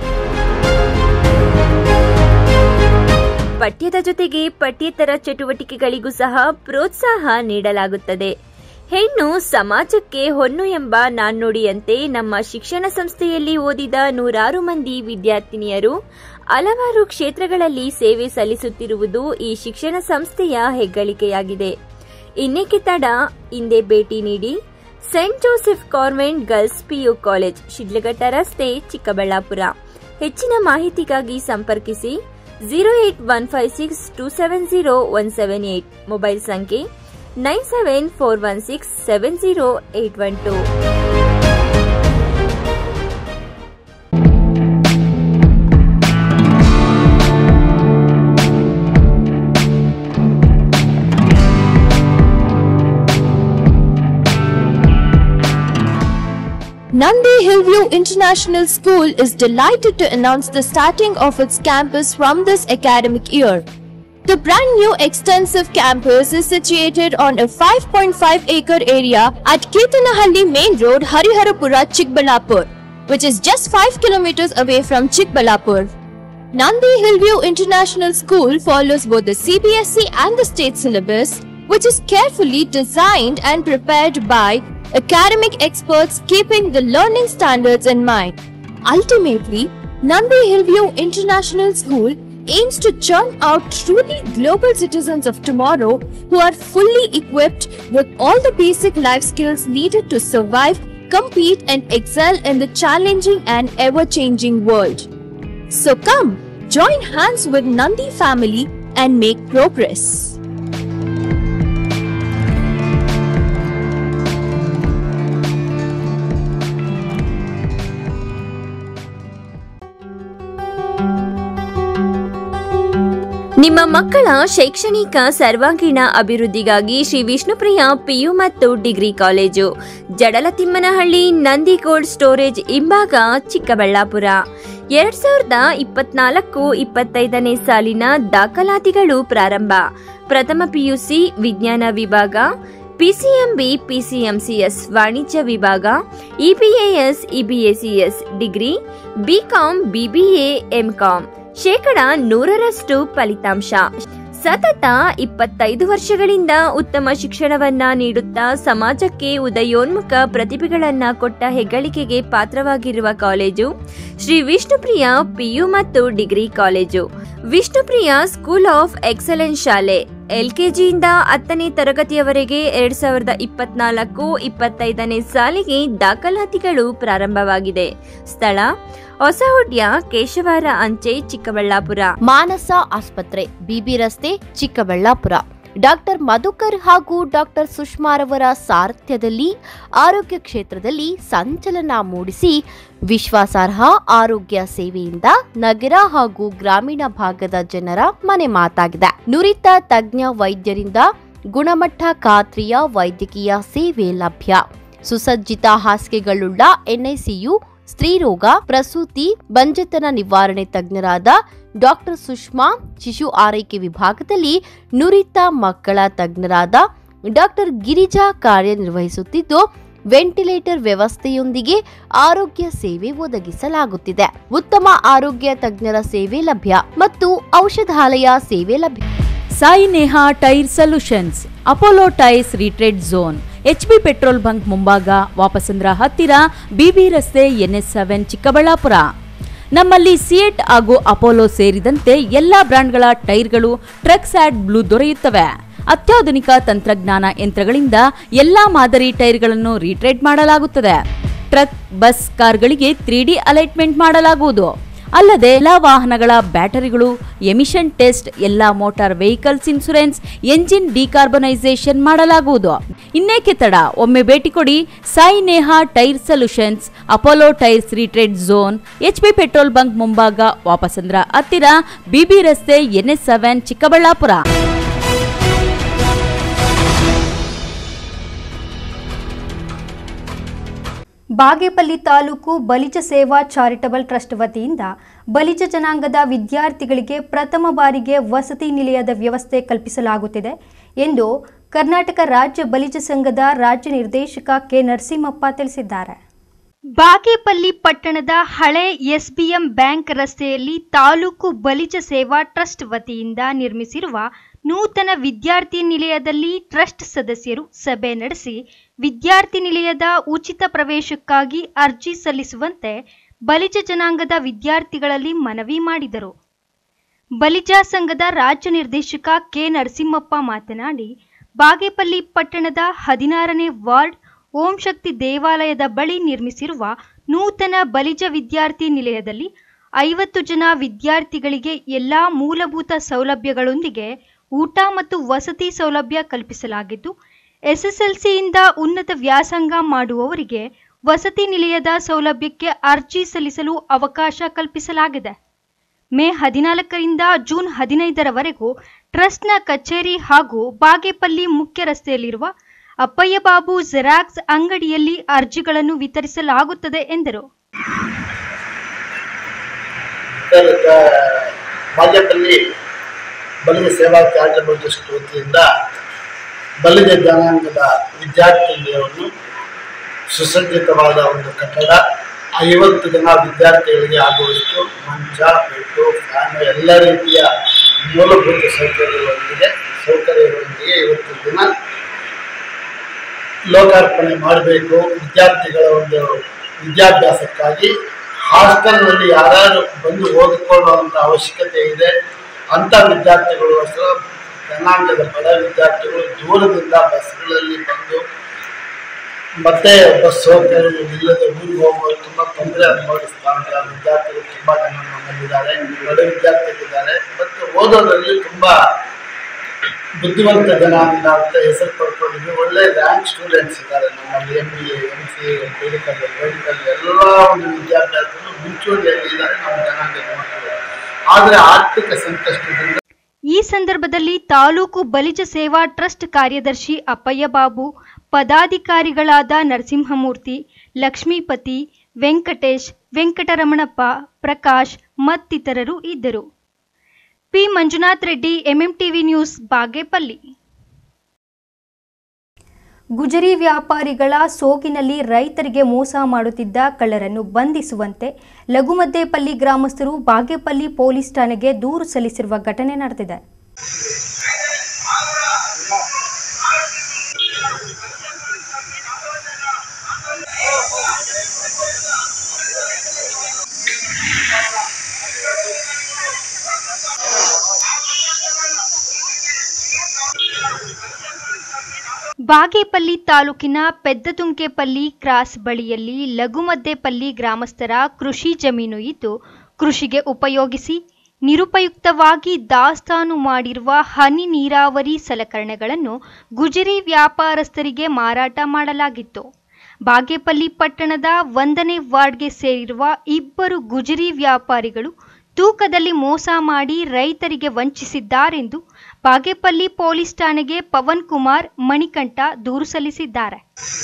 ಪಠ್ಯದ ಜೊತೆಗೆ ಪಠ್ಯೇತರ ಚಟುವಟಿಕೆಗಳಿಗೂ ಸಹ ಪ್ರೋತ್ಸಾಹ ನೀಡಲಾಗುತ್ತದೆ ಹೆಣ್ಣು ಸಮಾಜಕ್ಕೆ ಹೊನ್ನು ಎಂಬ ನಾಣ್ಣುಡಿಯಂತೆ ನಮ್ಮ ಶಿಕ್ಷಣ ಸಂಸ್ಥೆಯಲ್ಲಿ ಓದಿದ ನೂರಾರು ಮಂದಿ ವಿದ್ಯಾರ್ಥಿನಿಯರು ಹಲವಾರು ಕ್ಷೇತ್ರಗಳಲ್ಲಿ ಸೇವೆ ಸಲ್ಲಿಸುತ್ತಿರುವುದು ಈ ಶಿಕ್ಷಣ ಸಂಸ್ಥೆಯ ಹೆಗ್ಗಳಿಕೆಯಾಗಿದೆ ಇನ್ನೇಕೆ ತಡ ಹಿಂದೆ ಭೇಟಿ ನೀಡಿ Saint Joseph convent girls PU college Sidlaghatta ರಸ್ತೆ ಚಿಕ್ಕಬಳ್ಳಾಪುರ ಹೆಚ್ಚಿನ ಮಾಹಿತಿಗಾಗಿ ಸಂಪರ್ಕಿಸಿ zero eight one five six two seven zero one seven eight mobile ಸಂಖ್ಯೆ nine seven four one six seven zero eight one two Nandi Hillview International School is delighted to announce the starting of its campus from this academic year. The brand new extensive campus is situated on a 5.5 acre area at Ketanahalli Main Road, Hariharapura, Chikbalapur, which is just 5 kilometers away from Chikbalapur. Nandi Hillview International School follows both the CBSE and the state syllabus, which is carefully designed and prepared by academic experts keeping the learning standards in mind. Ultimately, Nandi Hillview International School aims to churn out truly global citizens of tomorrow who are fully equipped with all the basic life skills needed to survive, compete, and excel in the challenging and ever changing world. So come, join hands with Nandi family and make progress. ನಿಮ್ಮ ಮಕ್ಕಳ ಶೈಕ್ಷಣಿಕ ಸರ್ವಾಂಗೀಣ ಅಭಿವೃದ್ಧಿಗಾಗಿ Shri Vishnupriya PU ಮತ್ತು degree college Jadalathimmanahalli Nandi cold storage ಹಿಂಭಾಗ ಚಿಕ್ಕಬಳ್ಳಾಪುರ ಎರಡ್ ಸಾವಿರದ ಇಪ್ಪತ್ನಾಲ್ಕು ಇಪ್ಪತ್ತೈದನೇ ಸಾಲಿನ ದಾಖಲಾತಿಗಳು ಪ್ರಾರಂಭ ಪ್ರಥಮ ಪಿಯುಸಿ ವಿಜ್ಞಾನ ವಿಭಾಗ ಪಿಸಿಎಂಬಿ ಪಿಸಿಎಂಸಿಎಸ್ ವಾಣಿಜ್ಯ ವಿಭಾಗ EBAS EBACS degree BCom BBA MCom ಶೇಕಡ ನೂರರಷ್ಟು ಫಲಿತಾಂಶ ಸತತ ಇಪ್ಪತ್ತೈದು ವರ್ಷಗಳಿಂದ ಉತ್ತಮ ಶಿಕ್ಷಣವನ್ನ ನೀಡುತ್ತಾ ಸಮಾಜಕ್ಕೆ ಉದಯೋನ್ಮುಖ ಪ್ರತಿಭೆಗಳನ್ನ ಕೊಟ್ಟ ಹೆಗ್ಗಳಿಕೆಗೆ ಪಾತ್ರವಾಗಿರುವ ಕಾಲೇಜು ಶ್ರೀ ವಿಷ್ಣುಪ್ರಿಯ ಪಿಯು ಮತ್ತು degree college Vishnupriya school of excellence ಶಾಲೆ ಎಲ್ಕೆಜಿಯಿಂದ ಹತ್ತನೇ ತರಗತಿಯವರೆಗೆ ಎರಡ್ ಸಾವಿರದ ಇಪ್ಪತ್ನಾಲ್ಕು ಇಪ್ಪತ್ತೈದನೇ ಸಾಲಿಗೆ ದಾಖಲಾತಿಗಳು ಪ್ರಾರಂಭವಾಗಿದೆ ಸ್ಥಳ ಹೊಸಹುಡ್ಯ ಕೇಶವಾರ ಅಂಚೆ ಚಿಕ್ಕಬಳ್ಳಾಪುರ ಮಾನಸ ಆಸ್ಪತ್ರೆ ಬಿಬಿ ರಸ್ತೆ ಚಿಕ್ಕಬಳ್ಳಾಪುರ ಡಾಕ್ಟರ್ ಮಧುಕರ್ ಹಾಗೂ ಡಾಕ್ಟರ್ ಸುಷ್ಮಾರವರ ಸಾರಥ್ಯದಲ್ಲಿ ಆರೋಗ್ಯ ಕ್ಷೇತ್ರದಲ್ಲಿ ಸಂಚಲನ ಮೂಡಿಸಿ ವಿಶ್ವಾಸಾರ್ಹ ಆರೋಗ್ಯ ಸೇವೆಯಿಂದ ನಗರ ಹಾಗೂ ಗ್ರಾಮೀಣ ಭಾಗದ ಜನರ ಮನೆ ಮಾತಾಗಿದೆ ನುರಿತ ತಜ್ಞ ವೈದ್ಯರಿಂದ ಗುಣಮಟ್ಟ ಖಾತ್ರಿಯ ವೈದ್ಯಕೀಯ ಸೇವೆ ಲಭ್ಯ ಸುಸಜ್ಜಿತ ಹಾಸಿಗೆಗಳುಳ್ಳ ಎನ್ಐಸಿಯು ಸ್ತ್ರೀರೋಗ ಪ್ರಸೂತಿ ಬಂಜೆತನ ನಿವಾರಣೆ ತಜ್ಞರಾದ ಡಾಕ್ಟರ್ ಸುಷ್ಮಾ ಶಿಶು ಆರೈಕೆ ವಿಭಾಗದಲ್ಲಿ ನುರಿತ ಮಕ್ಕಳ ತಜ್ಞರಾದ ಡಾಕ್ಟರ್ ಗಿರಿಜಾ ಕಾರ್ಯನಿರ್ವಹಿಸುತ್ತಿದ್ದು ವೆಂಟಿಲೇಟರ್ ವ್ಯವಸ್ಥೆಯೊಂದಿಗೆ ಆರೋಗ್ಯ ಸೇವೆ ಒದಗಿಸಲಾಗುತ್ತಿದೆ ಉತ್ತಮ ಆರೋಗ್ಯ ತಜ್ಞರ ಸೇವೆ ಲಭ್ಯ ಮತ್ತು ಔಷಧಾಲಯ ಸೇವೆ ಲಭ್ಯ Sai Neha tyre solutions Apollo tyres retread zone H B petrol bunk ಮುಂಭಾಗ ವಾಪಸಂದ್ರ ಹತ್ತಿರ ಬಿಬಿ ರಸ್ತೆ ಎನ್ಎಸ್ ಸೆವೆನ್ ಚಿಕ್ಕಬಳ್ಳಾಪುರ ನಮ್ಮಲ್ಲಿ ಸಿಯೆಟ್ ಹಾಗೂ ಅಪೋಲೋ ಸೇರಿದಂತೆ ಎಲ್ಲಾ ಬ್ರಾಂಡ್ಗಳ ಟೈರ್ಗಳು ಟ್ರಕ್ಸ್ ಆಡ್ ಬ್ಲೂ ದೊರೆಯುತ್ತವೆ ಅತ್ಯಾಧುನಿಕ ತಂತ್ರಜ್ಞಾನ ಯಂತ್ರಗಳಿಂದ ಎಲ್ಲಾ ಮಾದರಿ ಟೈರ್ಗಳನ್ನು ರೀಟ್ರೇಡ್ ಮಾಡಲಾಗುತ್ತದೆ ಟ್ರಕ್ ಬಸ್ ಕಾರ್ಗಳಿಗೆ ತ್ರೀ ಡಿ ಅಲೈಟ್ಮೆಂಟ್ ಮಾಡಲಾಗುವುದು ಅಲ್ಲದೆ ಎಲ್ಲಾ ವಾಹನಗಳ ಬ್ಯಾಟರಿಗಳು ಎಮಿಷನ್ ಟೆಸ್ಟ್ ಎಲ್ಲಾ motor vehicles insurance engine decarbonisation ಮಾಡಲಾಗುವುದು ಇನ್ನೇಕೆ ತಡ ಒಮ್ಮೆ ಭೇಟಿ ಕೊಡಿ Sai Neha tyre solutions Apollo tyres retread zone HP petrol bunk ಮುಂಭಾಗ ವಾಪಸಂದ್ರ ಹತ್ತಿರ ಬಿಬಿ ರಸ್ತೆ NS seven Chikkaballapura Bagepalli taluk Balija Seva charitable trust ವತಿಯಿಂದ ಬಲಿಜ ಜನಾಂಗದ ವಿದ್ಯಾರ್ಥಿಗಳಿಗೆ ಪ್ರಥಮ ಬಾರಿಗೆ ವಸತಿ ನಿಲಯದ ವ್ಯವಸ್ಥೆ ಕಲ್ಪಿಸಲಾಗುತ್ತಿದೆ ಎಂದು ಕರ್ನಾಟಕ ರಾಜ್ಯ ಬಲಿಜ ಸಂಘದ ರಾಜ್ಯ ನಿರ್ದೇಶಕ ಕೆ ನರಸಿಂಹಪ್ಪ ತಿಳಿಸಿದ್ದಾರೆ ಬಾಗೇಪಲ್ಲಿ ಪಟ್ಟಣದ ಹಳೆ ಎಸ್ಬಿಎಂ ಬ್ಯಾಂಕ್ ರಸ್ತೆಯಲ್ಲಿ ತಾಲೂಕು ಬಲಿಜ ಸೇವಾ ಟ್ರಸ್ಟ್ ವತಿಯಿಂದ ನಿರ್ಮಿಸಿರುವ ನೂತನ ವಿದ್ಯಾರ್ಥಿ ನಿಲಯದಲ್ಲಿ ಟ್ರಸ್ಟ್ ಸದಸ್ಯರು ಸಭೆ ನಡೆಸಿ ವಿದ್ಯಾರ್ಥಿ ನಿಲಯದ ಉಚಿತ ಪ್ರವೇಶಕ್ಕಾಗಿ ಅರ್ಜಿ ಸಲ್ಲಿಸುವಂತೆ ಬಲಿಜ ಜನಾಂಗದ ವಿದ್ಯಾರ್ಥಿಗಳಲ್ಲಿ ಮನವಿ ಮಾಡಿದರು ಬಲಿಜ ಸಂಘದ ರಾಜ್ಯ ನಿರ್ದೇಶಕ ಕೆ ನರಸಿಂಹಪ್ಪ ಮಾತನಾಡಿ ಬಾಗೇಪಲ್ಲಿ ಪಟ್ಟಣದ ಹದಿನಾರನೇ ವಾರ್ಡ್ ಓಂ ಶಕ್ತಿ ದೇವಾಲಯದ ಬಳಿ ನಿರ್ಮಿಸಿರುವ ನೂತನ ಬಲಿಜ ವಿದ್ಯಾರ್ಥಿ ನಿಲಯದಲ್ಲಿ ಐವತ್ತು ಜನ ವಿದ್ಯಾರ್ಥಿಗಳಿಗೆ ಎಲ್ಲಾ ಮೂಲಭೂತ ಸೌಲಭ್ಯಗಳೊಂದಿಗೆ ಊಟ ಮತ್ತು ವಸತಿ ಸೌಲಭ್ಯ ಕಲ್ಪಿಸಲಾಗಿದ್ದು ಎಸ್ಎಸ್ಎಲ್ಸಿಯಿಂದ ಉನ್ನತ ವ್ಯಾಸಂಗ ಮಾಡುವವರಿಗೆ ವಸತಿ ನಿಲಯದ ಸೌಲಭ್ಯಕ್ಕೆ ಅರ್ಜಿ ಸಲ್ಲಿಸಲು ಅವಕಾಶ ಕಲ್ಪಿಸಲಾಗಿದೆ ಮೇ ಹದಿನಾಲ್ಕರಿಂದ ಜೂನ್ ಹದಿನೈದರವರೆಗೂ ಟ್ರಸ್ಟ್ನ ಕಚೇರಿ ಹಾಗೂ ಬಾಗೇಪಲ್ಲಿ ಮುಖ್ಯ ರಸ್ತೆಯಲ್ಲಿರುವ ಅಪ್ಪಯ್ಯ ಬಾಬು ಜೆರಾಕ್ಸ್ ಅಂಗಡಿಯಲ್ಲಿ ಅರ್ಜಿಗಳನ್ನು ವಿತರಿಸಲಾಗುತ್ತದೆ ಎಂದರು ಬಾಲ್ಯದಲ್ಲಿ ಬಲಿಜ ಸೇವಾ ಚಾರಿಟಬಲ್ ಟ್ರಸ್ಟ್ ವತಿಯಿಂದ ಬಲಿಜ ಜನಾಂಗದ ವಿದ್ಯಾರ್ಥಿನಿಯನ್ನು ಸುಸಜ್ಜಿತವಾದ ಒಂದು ಕಟ್ಟಡ ಐವತ್ತು ಜನ ವಿದ್ಯಾರ್ಥಿಗಳಿಗೆ ಆಗುವಷ್ಟು ಮಂಚ ಬೆಡ್ಡು ಫ್ಯಾನು ಎಲ್ಲ ರೀತಿಯ ಮೂಲಭೂತ ಸೌಕರ್ಯಗಳೊಂದಿಗೆ ಸೌಕರ್ಯಗಳೊಂದಿಗೆ ಇವತ್ತು ದಿನ ಲೋಕಾರ್ಪಣೆ ಮಾಡಬೇಕು ವಿದ್ಯಾರ್ಥಿಗಳ ಒಂದು ವಿದ್ಯಾಭ್ಯಾಸಕ್ಕಾಗಿ ಹಾಸ್ಟೆಲ್ನಲ್ಲಿ ಯಾರ್ಯಾರು ಬಂದು ಓದಿಕೊಳ್ಳುವಂಥ ಅವಶ್ಯಕತೆ ಇದೆ ಅಂಥ ವಿದ್ಯಾರ್ಥಿಗಳು ಅಷ್ಟೇ ಜನಾಂಗದ ಬಡ ವಿದ್ಯಾರ್ಥಿಗಳು ದೂರದಿಂದ ಬಸ್ಗಳಲ್ಲಿ ಬಂದು ಮತ್ತೆ ಬಸ್ ಸೌಕರ್ಯ ಇಲ್ಲದೆ ಊರಿಗೆ ಹೋಗುವ ತುಂಬ ತೊಂದರೆ ಅನುಭವಿಸ್ತಾ ಅಂತ ವಿದ್ಯಾರ್ಥಿಗಳು ತುಂಬ ಜನ ನಮ್ಮಲ್ಲಿದ್ದಾರೆ ಬಡ ವಿದ್ಯಾರ್ಥಿಗಳಿದ್ದಾರೆ ಮತ್ತು ಓದೋದ್ರಲ್ಲಿ ತುಂಬ ಬುದ್ಧಿವಂತ ಜನಾಂಗ ಅಂತ ಹೆಸರು ಪಡ್ಕೊಂಡಿದ್ವಿ ಒಳ್ಳೆ ರ್ಯಾಂಕ್ ಸ್ಟೂಡೆಂಟ್ಸ್ ಇದ್ದಾರೆ ನಮ್ಮಲ್ಲಿ M B A M C A medical medical ಎಲ್ಲ ಒಂದು ವಿದ್ಯಾಭ್ಯಾಸಗಳು ಮುಂಚೂಣಿಯಲ್ಲಿ ಇದ್ದಾರೆ ನಮ್ಮ ಜನಾಂಗದ ಮಕ್ಕಳು ಆದರೆ ಆರ್ಥಿಕ ಸಂಕಷ್ಟದಿಂದ ಈ ಸಂದರ್ಭದಲ್ಲಿ ತಾಲೂಕು ಬಲಿಜ ಸೇವಾ ಟ್ರಸ್ಟ್ ಕಾರ್ಯದರ್ಶಿ ಅಪ್ಪಯ್ಯ ಬಾಬು ಪದಾಧಿಕಾರಿಗಳಾದ ನರಸಿಂಹಮೂರ್ತಿ ಲಕ್ಷ್ಮೀಪತಿ ವೆಂಕಟೇಶ್ ವೆಂಕಟರಮಣಪ್ಪ ಪ್ರಕಾಶ್ ಮತ್ತಿತರರು ಇದ್ದರು P Manjunath Reddy MMTV news Bagepalli ಗುಜರಿ ವ್ಯಾಪಾರಿಗಳ ಸೋಗಿನಲ್ಲಿ ರೈತರಿಗೆ ಮೋಸ ಮಾಡುತ್ತಿದ್ದ ಕಳ್ಳರನ್ನು ಬಂಧಿಸುವಂತೆ ಲಘುಮದ್ದೇಪಲ್ಲಿ ಗ್ರಾಮಸ್ಥರು ಬಾಗೇಪಲ್ಲಿ ಪೊಲೀಸ್ ಠಾಣೆಗೆ ದೂರು ಸಲ್ಲಿಸಿರುವ ಘಟನೆ ನಡೆದಿದೆ ಬಾಗೇಪಲ್ಲಿ ತಾಲೂಕಿನ ಪೆದ್ದತುಂಕೆಪಲ್ಲಿ ಕ್ರಾಸ್ ಬಳಿಯಲ್ಲಿ ಲಘುಮದ್ದೇಪಲ್ಲಿ ಗ್ರಾಮಸ್ಥರ ಕೃಷಿ ಜಮೀನು ಇದ್ದು ಕೃಷಿಗೆ ಉಪಯೋಗಿಸಿ ನಿರುಪಯುಕ್ತವಾಗಿ ದಾಸ್ತಾನು ಮಾಡಿರುವ ಹನಿ ನೀರಾವರಿ ಸಲಕರಣೆಗಳನ್ನು ಗುಜರಿ ವ್ಯಾಪಾರಸ್ಥರಿಗೆ ಮಾರಾಟ ಮಾಡಲಾಗಿತ್ತು ಬಾಗೇಪಲ್ಲಿ ಪಟ್ಟಣದ ಒಂದನೇ ವಾರ್ಡ್ಗೆ ಸೇರಿರುವ ಇಬ್ಬರು ಗುಜರಿ ವ್ಯಾಪಾರಿಗಳು ತೂಕದಲ್ಲಿ ಮೋಸ ಮಾಡಿ ರೈತರಿಗೆ ವಂಚಿಸಿದ್ದಾರೆಂದು ಬಾಗೇಪಲ್ಲಿ ಪೊಲೀಸ್ ಠಾಣೆಗೆ ಪವನ್ ಕುಮಾರ್ ಮಣಿಕಂಠ ದೂರು ಸಲ್ಲಿಸಿದ್ದಾರೆ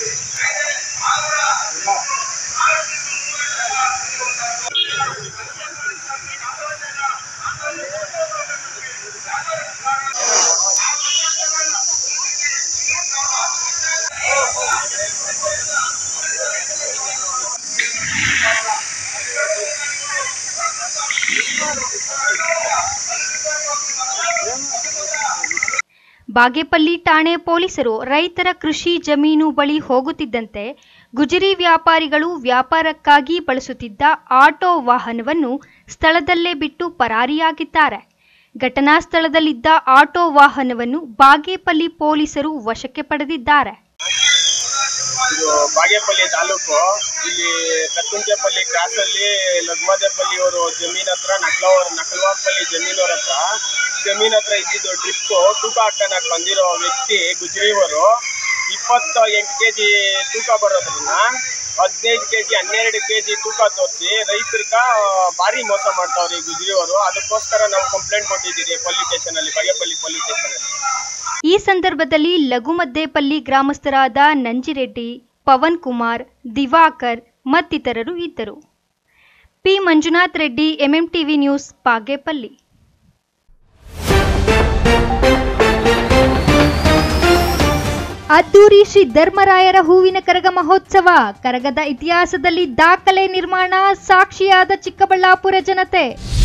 ಬಾಗೇಪಲ್ಲಿ ಠಾಣೆ ಪೊಲೀಸರು ರೈತರ ಕೃಷಿ ಜಮೀನು ಬಳಿ ಹೋಗುತ್ತಿದ್ದಂತೆ ಗುಜರಿ ವ್ಯಾಪಾರಿಗಳು ವ್ಯಾಪಾರಕ್ಕಾಗಿ ಬಳಸುತ್ತಿದ್ದ ಆಟೋ ವಾಹನವನ್ನು ಸ್ಥಳದಲ್ಲೇ ಬಿಟ್ಟು ಪರಾರಿಯಾಗಿದ್ದಾರೆ ಘಟನಾ ಸ್ಥಳದಲ್ಲಿದ್ದ ಆಟೋ ವಾಹನವನ್ನು ಬಾಗೇಪಲ್ಲಿ ಪೊಲೀಸರು ವಶಕ್ಕೆ ಪಡೆದಿದ್ದಾರೆ ಇದು ಬಾಗೇಪಲ್ಲಿ ತಾಲೂಕು ಇಲ್ಲಿ ಕತ್ತುಂಚೆಪಲ್ಲಿ ಕ್ರಾಸಲ್ಲಿ ಲಗ್ಮದೇಪಲ್ಲಿ ಅವರು ಜಮೀನ್ ಹತ್ರ ನಕ್ಲವಾರ್ ನಕಲ್ವಾರ್ಪಲ್ಲಿ ಜಮೀನವ್ರ ಹತ್ರ ಜಮೀನ್ ಹತ್ರ ಇದ್ದಿದ್ದು ಡ್ರಿಪ್ ತೂಕ ಹಾಕೋಣಕ್ ಬಂದಿರೋ ವ್ಯಕ್ತಿ ಗುಜ್ರಿಯವರು ಇಪ್ಪತ್ತ ಎಂಟು ಕೆ ಜಿ ತೂಕ ಬರೋದ್ರನ್ನ ಹದಿನೈದು ಕೆ ಜಿ ಹನ್ನೆರಡು ಕೆ ಜಿ ತೂಕ ತೋರಿಸಿ ರೈತರಿಗ ಭಾರಿ ಮೋಸ ಮಾಡ್ತಾವ್ರಿ ಗುಜ್ರಿಯವರು ಅದಕ್ಕೋಸ್ಕರ ನಾವು ಕಂಪ್ಲೇಂಟ್ ಕೊಟ್ಟಿದ್ದೀರಿ ಪೊಲೀಸ್ ಸ್ಟೇಷನಲ್ಲಿ ಬಾಗೇಪಲ್ಲಿ ಪೊಲೀಸ್ ಸ್ಟೇಷನಲ್ಲಿ ಈ ಸಂದರ್ಭದಲ್ಲಿ ಲಘುಮದ್ದೇಪಲ್ಲಿ ಗ್ರಾಮಸ್ಥರಾದ ನಂಜಿರೆಡ್ಡಿ ಪವನ್ ಕುಮಾರ್ ದಿವಾಕರ್ ಮತ್ತಿತರರು ಇದ್ದರು P Manjunath Reddy MMTV news Bagepalli ಅದ್ದೂರಿ ಶ್ರೀ ಧರ್ಮರಾಯರ ಹೂವಿನ ಕರಗ ಮಹೋತ್ಸವ ಕರಗದ ಇತಿಹಾಸದಲ್ಲಿ ದಾಖಲೆ ನಿರ್ಮಾಣ ಸಾಕ್ಷಿಯಾದ ಚಿಕ್ಕಬಳ್ಳಾಪುರ ಜನತೆ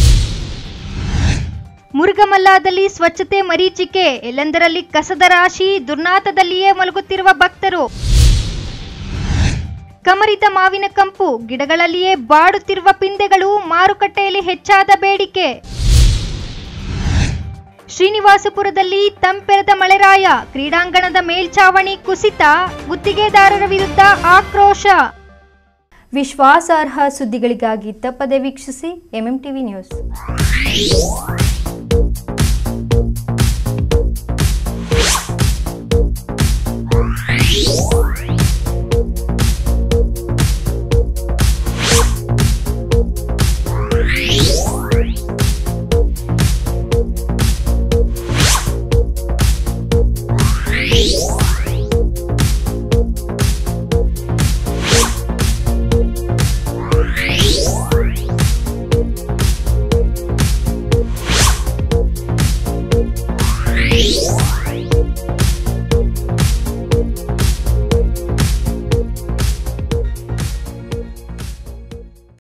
ಮುರುಗಮಲ್ಲಾದಲ್ಲಿ ಸ್ವಚ್ಛತೆ ಮರೀಚಿಕೆ ಎಲ್ಲೆಂದರಲ್ಲಿ ಕಸದ ರಾಶಿ ದುರ್ನಾತದಲ್ಲಿಯೇ ಮಲಗುತ್ತಿರುವ ಭಕ್ತರು ಕಮರಿತ ಮಾವಿನ ಕಂಪು ಗಿಡಗಳಲ್ಲಿಯೇ ಬಾಡುತ್ತಿರುವ ಪಿಂದೆಗಳು ಮಾರುಕಟ್ಟೆಯಲ್ಲಿ ಹೆಚ್ಚಾದ ಬೇಡಿಕೆ ಶ್ರೀನಿವಾಸಪುರದಲ್ಲಿ ತಂಪೆರೆದ ಮಳೆರಾಯ ಕ್ರೀಡಾಂಗಣದ ಮೇಲ್ಛಾವಣಿ ಕುಸಿತ ಗುತ್ತಿಗೆದಾರರ ವಿರುದ್ಧ ಆಕ್ರೋಶ ವಿಶ್ವಾಸಾರ್ಹ ಸುದ್ದಿಗಳಿಗಾಗಿ ತಪ್ಪದೆ ವೀಕ್ಷಿಸಿ ಎಂಎಂ ಟಿವಿ ನ್ಯೂಸ್